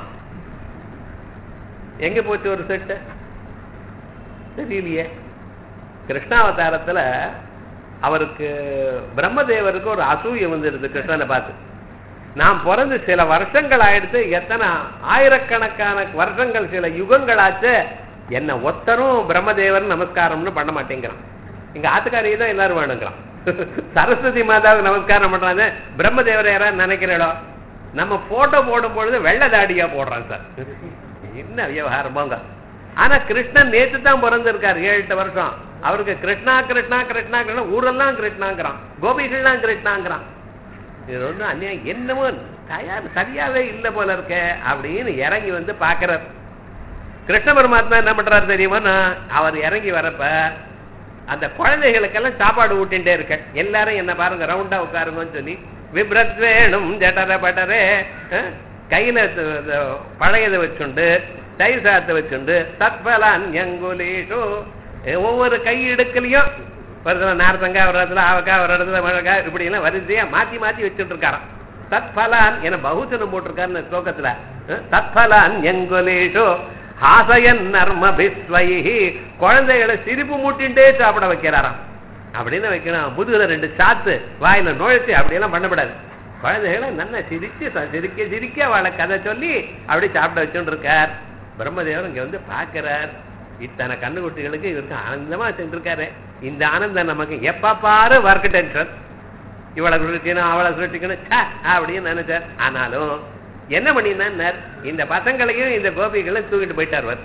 எங்க போச்சு ஒரு செட்டு தெரியலையே கிருஷ்ணாவதாரத்துல அவருக்கு பிரம்மதேவருக்கு ஒரு அசூய வந்துருது கிருஷ்ணனை பார்த்து நான் பிறந்து சில வருஷங்கள் ஆயிடுத்து எத்தனை ஆயிரக்கணக்கான வருஷங்கள் சில யுகங்கள் ஆச்சு என்ன ஒத்தரும் பிரம்மதேவர் நமஸ்காரம்னு பண்ண மாட்டேங்கிறான் எங்க ஆத்துக்காரியை தான் எல்லாரும் வேணுங்கிறான் சரஸ்வதி மாதாவுக்கு நமஸ்காரம் பண்றாங்க பிரம்மதேவரை யாராவது நினைக்கிறோம் நம்ம போட்டோ போடும் பொழுது வெள்ளை தாடியா போடுறான் சார் என்ன விவகாரமாங்க ஆனா கிருஷ்ணன் நேத்து தான் பிறந்திருக்காரு ஏழு எட்டு வருஷம் அவருக்கு கிருஷ்ணா கிருஷ்ணா கிருஷ்ணா கிருஷ்ணா ஊரெல்லாம் கிருஷ்ணாங்கிறான் கோபிகள்லாம் கிருஷ்ணாங்கிறான் இது வந்து அந்நியம் என்னமோ தயார் சரியாவே இல்லை போல இருக்க அப்படின்னு இறங்கி வந்து பாக்குறார் கிருஷ்ண பரமாத்மா என்ன பண்றாரு தெரியுமா அவர் இறங்கி வரப்ப அந்த குழந்தைகளுக்கெல்லாம் சாப்பாடு ஊட்டின்டே இருக்க எல்லாரும் என்ன பாருங்க ரவுண்டா உட்காருங்கன்னு சொல்லி விப்ரத் வேணும் ஜட்டர பட்டரே கையில பழையதை வச்சுண்டு தயிர் சாத்தை வச்சுண்டு தத்பலான் எங்குலீஷு ஒவ்வொரு கை இடுக்கலையும் ஒரு இடத்துல நார்த்தங்காய் ஒரு இடத்துல ஆவக்காய் ஒரு இடத்துல மிளகாய் இப்படி எல்லாம் வரிசையா மாத்தி மாத்தி வச்சுட்டு இருக்காராம் தத்பலான் என பகுஜனம் போட்டிருக்காரு ஸ்லோகத்துல தத்பலான் எங்குலீஷு ஹாசயன் நர்ம பிஸ்வைஹி குழந்தைகளை சிரிப்பு மூட்டின்டே சாப்பிட வைக்கிறாராம் அப்படின்னு வைக்கணும் முதுகுல ரெண்டு சாத்து வாயில நுழைச்சு அப்படியெல்லாம் பண்ணக்கூடாது குழந்தைகளை நல்லா சிரிச்சு சிரிக்க சிரிக்க அவளை கதை சொல்லி அப்படி சாப்பிட வச்சுட்டு இருக்கார் பிரம்மதேவர் இங்க வந்து பார்க்கிறார் இத்தனை கண்ணுக்குட்டிகளுக்கு இவருக்கு ஆனந்தமா சென்றிருக்காரு இந்த ஆனந்தம் நமக்கு எப்ப பாரு ஒர்க் டென்ஷன் இவளை சுருட்டிக்கணும் அவளை சுருட்டிக்கணும் ச்சே அப்படின்னு நினைச்சார் ஆனாலும் என்ன பண்ணினார் இந்த பசங்களையும் இந்த கோபிகளையும் தூக்கிட்டு போயிட்டார் அவர்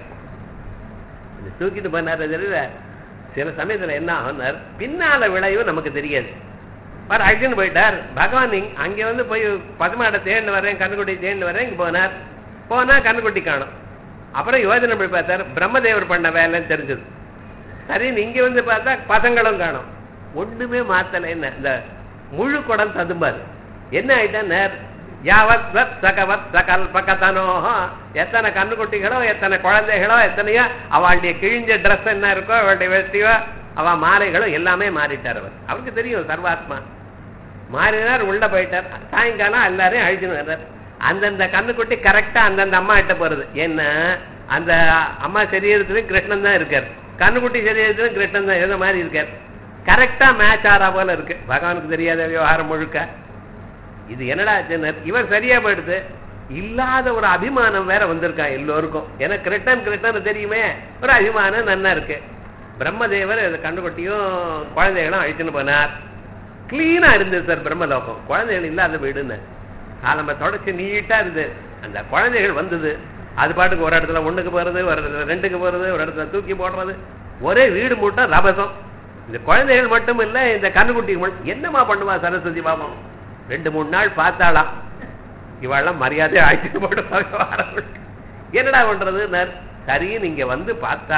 இந்த தூக்கிட்டு போனார் தெரியல சில சமயத்துல என்ன ஆகுனார் பின்னால விளைவு நமக்கு தெரியாது அவர் அழைச்சின்னு போயிட்டார் பகவான் இங்க- அங்க வந்து போய் பசுமாடை தேடின்னு வரேன் கண்ணுக்குட்டி தேடின்னு வரேன் இங்க போனார் போனா கண்ணுக்குட்டி காணும் அப்புறம் யோஜனை போய் பார்த்தார் பிரம்மதேவர் பண்ண வேலைன்னு தெரிஞ்சது சரி இங்க வந்து பார்த்தா பசங்களும் காணும் ஒண்ணுமே மாத்தல என்ன இந்த முழு குடம் ததும்பாரு என்ன ஆயிட்டார் யாவத் வத் சகவத் சகல் பக்கத்தானோ எத்தனை கண்ணுக்குட்டிகளோ எத்தனை குழந்தைகளோ எத்தனையோ அவளுடைய கிழிஞ்ச ட்ரெஸ் என்ன இருக்கோ அவளுடைய வெட்டியோ அவ மாலைகளோ எல்லாமே மாறிட்டார் அவர் அவருக்கு தெரியும் சர்வாத்மா மாறினார் உள்ள போயிட்டார் சாயங்காலம் எல்லாரையும் அழிச்சுன்னு வர்றார் அந்தந்த கண்ணுக்குட்டி கரெக்டா அந்தந்த அம்மா கிட்ட போறது என்ன அந்த அம்மா சரீரத்திலும் கிருஷ்ணன் தான் இருக்கார் கண்ணுக்குட்டி சரீரத்திலும் கிருஷ்ணன் தான் இருந்த மாதிரி இருக்கார் கரெக்டா மேட்ச் ஆறா போல இருக்கு பகவானுக்கு தெரியாத விவகாரம் முழுக்க இது என்னடா ஆச்சுன்னு இவர் சரியா போயிடுது இல்லாத ஒரு அபிமானம் வேற வந்திருக்கான் எல்லோருக்கும் ஏன்னா கிருஷ்ணன் கிருஷ்ணன் தெரியுமே ஒரு அபிமானம் நன்னா இருக்கு பிரம்மதேவர் இதை கண்டுகொட்டியும் குழந்தைகளும் அழிச்சுன்னு போனார் கிளீனா இருந்தது சார் பிரம்மலோகம் குழந்தைகள் இல்லாத வீடுன்னு காலம்ப தொடச்சு நீட்டா இருந்தது அந்த குழந்தைகள் வந்தது அது பாட்டுக்கு ஒரு இடத்துல ஒண்ணுக்கு போறது ஒரு இடத்துல ரெண்டுக்கு போறது ஒரு இடத்துல தூக்கி போடுறது ஒரே வீடு மூட்டை ரபசம் இந்த குழந்தைகள் மட்டும் இல்ல இந்த கண்ணுக்குட்டி மட்டும் என்னமா பண்ணுவா சரஸ்வதி பாபம் ரெண்டு மூணு நாள் பார்த்தாளாம் இவாளெல்லாம் மரியாதை ஆயிட்டு போட்டு என்னடா பண்றது சரி நீங்க வந்து பார்த்தா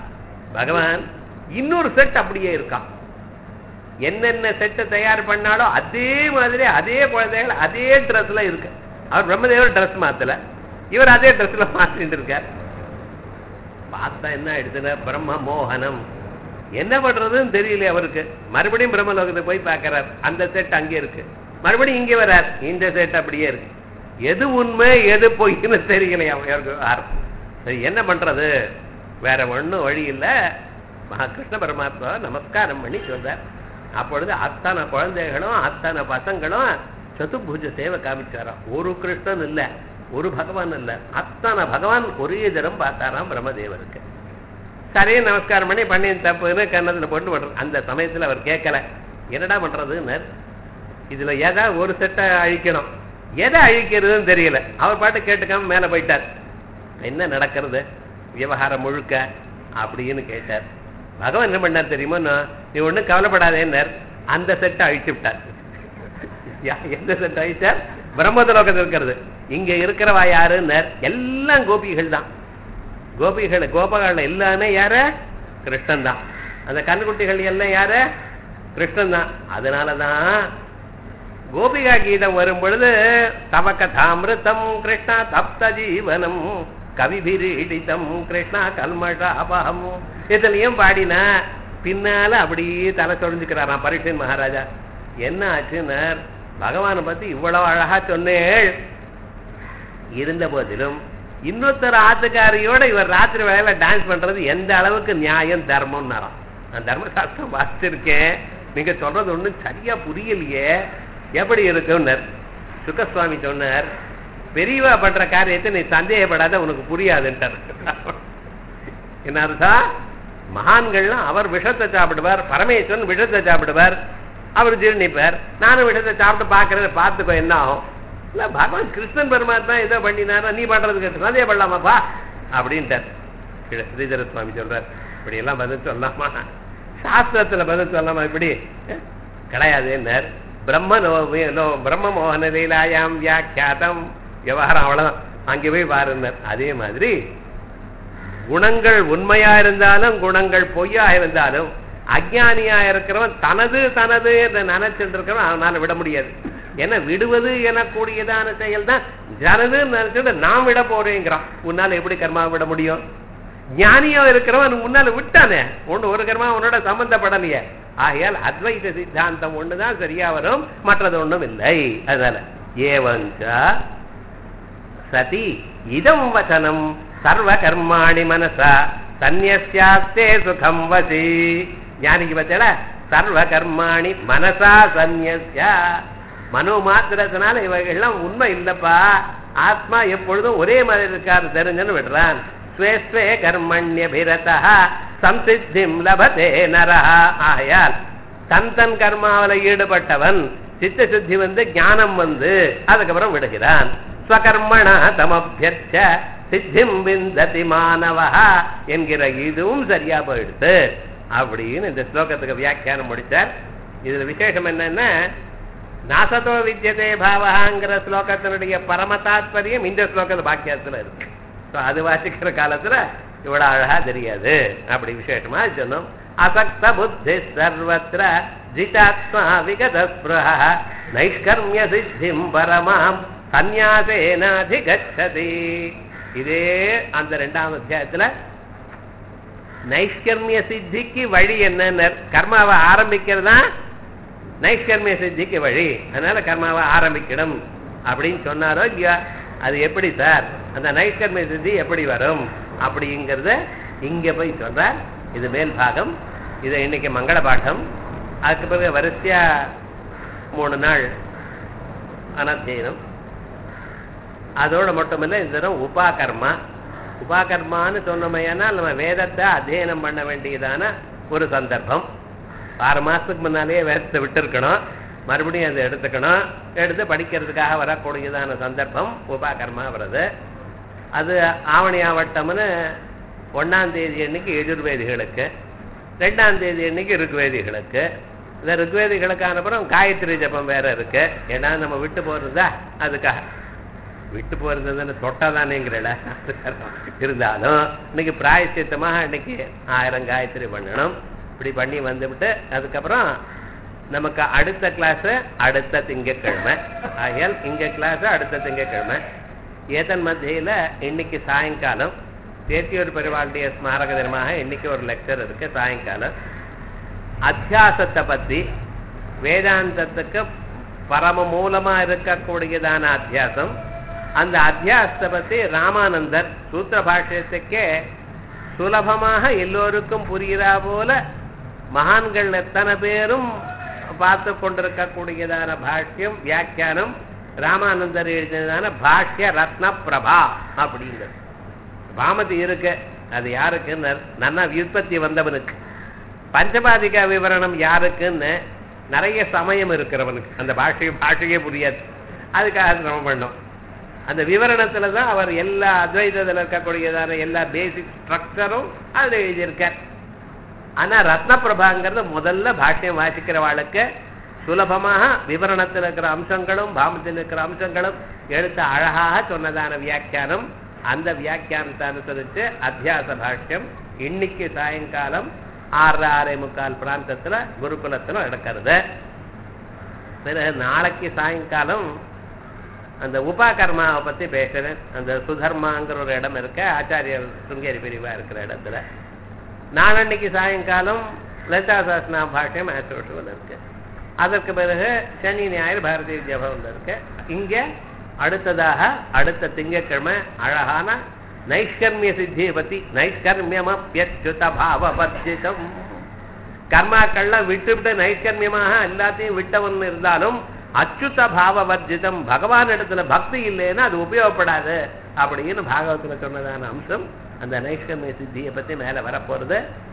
பகவான் இன்னொரு செட் அப்படியே இருக்கான் என்னென்ன செட்டை தயார் பண்ணாலோ அதே மாதிரி அதே குழந்தைகள் அதே ட்ரெஸ்ல இருக்கு அவர் பிரம்மதேவர் ட்ரெஸ் மாத்தல இவர் அதே ட்ரெஸ்ல மாத்திட்டு இருக்கார் பார்த்தா என்ன ஆயிடுச்சுன்னா பிரம்ம மோகனம் என்ன பண்றதுன்னு தெரியல அவருக்கு மறுபடியும் பிரம்மலோகத்துக்கு போய் பார்க்கறார் அந்த செட் அங்கே இருக்கு மறுபடியும் இங்கே வரார் இந்த செட் அப்படியே இருக்கு எது உண்மை எது பொய்ன்னு தெரியலையா அவருக்கு யாரும். சரி என்ன பண்றது வேற ஒண்ணும் வழி இல்ல மகா கிருஷ்ண பரமாத்மா நமஸ்காரம் பண்ணி சொல்றார் அப்பொழுது அத்தனை குழந்தைகளும் அத்தனை பசங்களும் சதுர்புஜ சேவை காமிச்சாராம் ஒரு கிருஷ்ணன் இல்ல ஒரு பகவான் இல்ல அத்தனை பகவான் ஒரே தரம் பார்த்தாராம் பிரம்மதேவருக்கு சரி நமஸ்காரம் பண்ணி பண்ணி தப்புன்னு கன்னத்துல போட்டு விடுற அந்த சமயத்துல அவர் கேட்கல என்னடா பண்றதுன்னு இதுல ஏதாவது ஒரு செட்டை அழிக்கணும் எதை அழிக்கிறதுன்னு தெரியல அவர் பாட்டு கேட்டுக்காம மேல போயிட்டார் என்ன நடக்கிறது விவகாரம் முழுக்க அப்படின்னு கேட்டார் பகவான் என்ன பண்ணார் தெரியுமா நீ ஒண்ணும் கவலைப்படாதேன்னார் அந்த செட்டை அழிச்சு விட்டார் யா- எந்த செட் அழிச்சார் பிரம்மதலோகத்தில் இருக்கிறது இங்க இருக்கிறவா யாருன்னார் எல்லாம் கோபிகள் தான் கோபிகள் கோபகள் எல்லாமே யாரு கிருஷ்ணன் தான் அந்த கண்ணுக்குட்டிகள் எல்லாம் யாரு கிருஷ்ணன் தான் அதனாலதான் கோபிகா கீதம் வரும் பொழுது தவ கதாமிருத்தம் கிருஷ்ணா தப்த ஜீவனம் கவிபிரீடிதம் கிருஷ்ணா கல்மஷாபகம் இதுலயும் பாடினா பின்னால அப்படியே தலை சொரிஞ்சுக்கிறாராம் பரீட்சன் மகாராஜா என்ன ஆச்சுன்னார் பகவானை பத்தி இவ்வளவு அழகா சொன்னேள் இருந்த போதிலும் இன்னொருத்தர் ஆத்துக்காரியோட இவர் ராத்திரி வேலையில டான்ஸ் பண்றது எந்த அளவுக்கு நியாயம் தர்மம்னாராம் நான் தர்மசாஸ்திரம் வாசிச்சிருக்கேன் நீங்க சொல்றது ஒண்ணும் சரியா புரியலையே எப்படி இருக்குன்னார் சுக்கசுவாமி சொன்னார் பெரியவா பண்ற காரியத்தை நீ சந்தேகப்படாத உனக்கு புரியாதுன்ட்டார் என்ன அர்த்தம் மகான்கள்லாம் அவர் விஷத்தை சாப்பிடுவார் பரமேஸ்வரன் விஷத்தை சாப்பிடுவார் அவர் ஜீர்ணிப்பார் நானும் விஷத்தை சாப்பிட்டு பார்க்கறத பார்த்துக்கோ என்ன ஆகும் இல்ல பகவான் கிருஷ்ணன் பரமாத்மா ஏதோ பண்ணினாரா நீ பண்றதுக்கு சந்தேகப்படலாமாப்பா அப்படின்ட்டார் கீழே ஸ்ரீதர சுவாமி சொல்றார் இப்படி எல்லாம் பதில் சொல்லலாமா சாஸ்திரத்துல பதில் சொல்லலாமா இப்படி அஹ், கிடையாதுன்னார் பிரம்ம நோ- நோ- பிரம்ம மோகன லீலாயாம் வியாக்கியாதம் விவகாரம் அவ்வளவுதான் அங்கே போய் பாருன்னார் அதே மாதிரி குணங்கள் உண்மையா இருந்தாலும் குணங்கள் பொய்யா இருந்தாலும் அஜ்ஞானியா இருக்கிறவன் தனது தனது என்று நினைச்சிட்டு இருக்கிறவன் அவனால விட முடியாது ஏன்னா விடுவது எனக்கூடியதான செயல் தான் ஜனதுன்னு நினைச்சிட்டு நாம் விட போறேங்கிறான் உன்னால எப்படி கர்மா விட முடியும் ஞானியா இருக்கிறவன் முன்னால விட்டானே ஒண்ணு ஒரு கர்மா உன்னோட சம்பந்தப்படலையே ஆகையால் அத்வைத சித்தாந்தம் ஒண்ணுதான் சரியா வரும் மற்றது ஒண்ணும் இல்லை அதனால ஏவஞ்ச சதி இதம் வச்சனம் சர்வ கர்மாணி மனசா சந்நியாஸ்தே சுகம் வசி ஞானிக்கு பத்தல சர்வ கர்மாணி மனசா சந்நியா மனோ மாத்திரத்தினால இவைகள்லாம் உண்மை இல்லப்பா ஆத்மா எப்பொழுதும் ஒரே மாதிரி இருக்காரு தெரிஞ்சுன்னு விடுறான் ஸ்வே ஸ்வே கர்மண்யபிரதா சம்சித்திம் லபதே நரஹ ஆகையால் தன் தன் கர்மாவில ஈடுபட்டவன் சித்த சுத்தி வந்து ஞானம் வந்து அதுக்கப்புறம் விடுகிறான் ஸ்வகர்மண தமபியர்ச்ச சித்திம் விந்ததி மாணவா என்கிற இதுவும் சரியா போயிடுது அப்படின்னு இந்த ஸ்லோகத்துக்கு வியாக்கியானம் முடிச்சார் இதுல விசேஷம் என்னன்னா நாசத்தோ வித்தியதே பாவகாங்கிற ஸ்லோகத்தினுடைய பரம தாத்பரியம் இந்த ஸ்லோகத்து பாக்கியத்துல இருக்கு So, அது வாசிக்கிற காலத்துல இவ்வளவு அழகா தெரியாது அப்படி விசேஷமா சொன்னோம் அசக்த புத்தி சர்வத்திர ஜிதாத்மா விகத ஸ்பிருஹ நைஷ்கர்மிய சித்திம் பரமாம் சந்நியாசேனாதிகச்சதி இதே அந்த ரெண்டாம் அத்தியாயத்துல நைஷ்கர்மிய சித்திக்கு வழி என்னன்னு கர்மாவை ஆரம்பிக்கிறதா நைஷ்கர்மிய சித்திக்கு வழி அதனால கர்மாவை ஆரம்பிக்கணும் அப்படின்னு சொன்னாரோ இல்லையா அது எப்படி சார் அந்த நைஷ்கர்மிய சித்தி எப்படி வரும் அப்படிங்கிறத இங்க போய் சொல்றார் இது மேல் பாகம் இது இன்னைக்கு மங்கள பாட்டம் அதுக்கு பிறகு வரிசையா மூணு நாள் அனத்தியனம் அதோட மட்டுமில்ல இந்த தரம் உபாகர்மா உபாகர்மான்னு சொன்னோமையானால் நம்ம வேதத்தை அத்தியனம் பண்ண வேண்டியதான ஒரு சந்தர்ப்பம் ஆறு மாசத்துக்கு முன்னாலேயே வேதத்தை விட்டுருக்கணும் மறுபடியும் அதை எடுத்துக்கணும் எடுத்து படிக்கிறதுக்காக வரக்கூடியதான சந்தர்ப்பம் உபாகர்மா வருது அது ஆவணி ஆவட்டம்னு ஒன்னாம் தேதி அன்னைக்கு எஜுர்வேதிகளுக்கு ரெண்டாம் தேதி அன்னைக்கு ருக்வேதிகளுக்கு இந்த ருக்வேதிகளுக்கான அப்புறம் காயத்ரி ஜபம் வேற இருக்கு ஏன்னா நம்ம விட்டு போறதா அதுக்காக விட்டு போறதுன்னு தொட்டாதானேங்கிறல இருந்தாலும் இன்னைக்கு பிராயசித்தமாக இன்னைக்கு ஆயிரம் காயத்ரி பண்ணணும் இப்படி பண்ணி வந்துவிட்டு அதுக்கப்புறம் நமக்கு அடுத்த கிளாஸ் அடுத்த திங்கட்கிழமை ஆகையால் இங்க கிளாஸ் அடுத்த திங்கட்கிழமை ஏதன் மத்தியில இன்னைக்கு சாயங்காலம் தேசியோர் பெருவாளுடைய ஸ்மாரக தினமாக இன்னைக்கு ஒரு லெக்சர் இருக்கு சாயங்காலம் அத்தியாசத்தை பத்தி வேதாந்தத்துக்கு பரம மூலமா இருக்கக்கூடியதான அத்தியாசம் அந்த அத்தியாசத்தை பத்தி ராமானந்தர் சூத்திர பாஷ்யத்துக்கே சுலபமாக எல்லோருக்கும் புரிகிறா போல மகான்கள் எத்தனை பேரும் பார்த்து கொண்டிருக்கக்கூடியதான பாஷ்யம் வியாக்கியானம் ராமானந்தர் எழுதினதான பாஷ்ய ரத்ன பிரபா அப்படிங்கிறது பாமதி இருக்கு அது யாருக்குன்னு நன்னா விற்பத்தி வந்தவனுக்கு பஞ்சபாதிகா விவரணம் யாருக்குன்னு நிறைய சமயம் இருக்கிறவனுக்கு அந்த பாஷை பாஷையே புரியாது அதுக்காக சிரமம் பண்ணோம் அந்த விவரணத்துல தான் அவர் எல்லா அத்வைதத்தில் இருக்கக்கூடியதான எல்லா பேசிக் ஸ்ட்ரக்சரும் அதுல எழுதியிருக்கார் ஆனா ரத்னபிரபாங்கிறது முதல்ல பாஷ்யம் வாசிக்கிறவாளுக்கு சுலபமாக விவரணத்தில் இருக்கிற அம்சங்களும் பாமத்தில் இருக்கிற அம்சங்களும் எடுத்து அழகாக சொன்னதான வியாக்கியானம் அந்த வியாக்கியானத்தை அனுசரித்து அத்தியாச பாஷ்யம் இன்னைக்கு சாயங்காலம் ஆறு ஆறே முக்கால் பிராந்தத்துல குருகுலத்துல நடக்கிறது பிறகு நாளைக்கு சாயங்காலம் அந்த உபாகர்மாவை பத்தி பேசுறேன் அந்த சுதர்மாங்கிற ஒரு இடம் இருக்க ஆச்சாரியர் சுங்கேரி பிரிவா இருக்கிற இடத்துல நாளன்னைக்கு சாயங்காலம் லலிதா சாஸ்திரா பாஷ்யம் ஆசிரோஷவில் இருக்கு அதற்கு பிறகு சனி ஞாயிறு பாரதிய வித்யாபவன்ல இருக்கு இங்க அடுத்ததாக அடுத்த திங்கட்கிழமை அழகான நைஷ்கர்மிய சித்தியை பத்தி நைஷ்கர்மியமப்பியச்சுத பாவபத்திதம் கர்மாக்கள்லாம் விட்டுவிட்டு நைஷ்கர்மியமாக எல்லாத்தையும் விட்டவன் இருந்தாலும் அச்சுத பாவவர்ஜிதம் பகவான் இடத்துல பக்தி இல்லைன்னா அது உபயோகப்படாது அப்படின்னு பாகவத்துல சொன்னதான அம்சம் அந்த நைஷ்கர்மிய சித்தியை பத்தி மேல வரப்போறது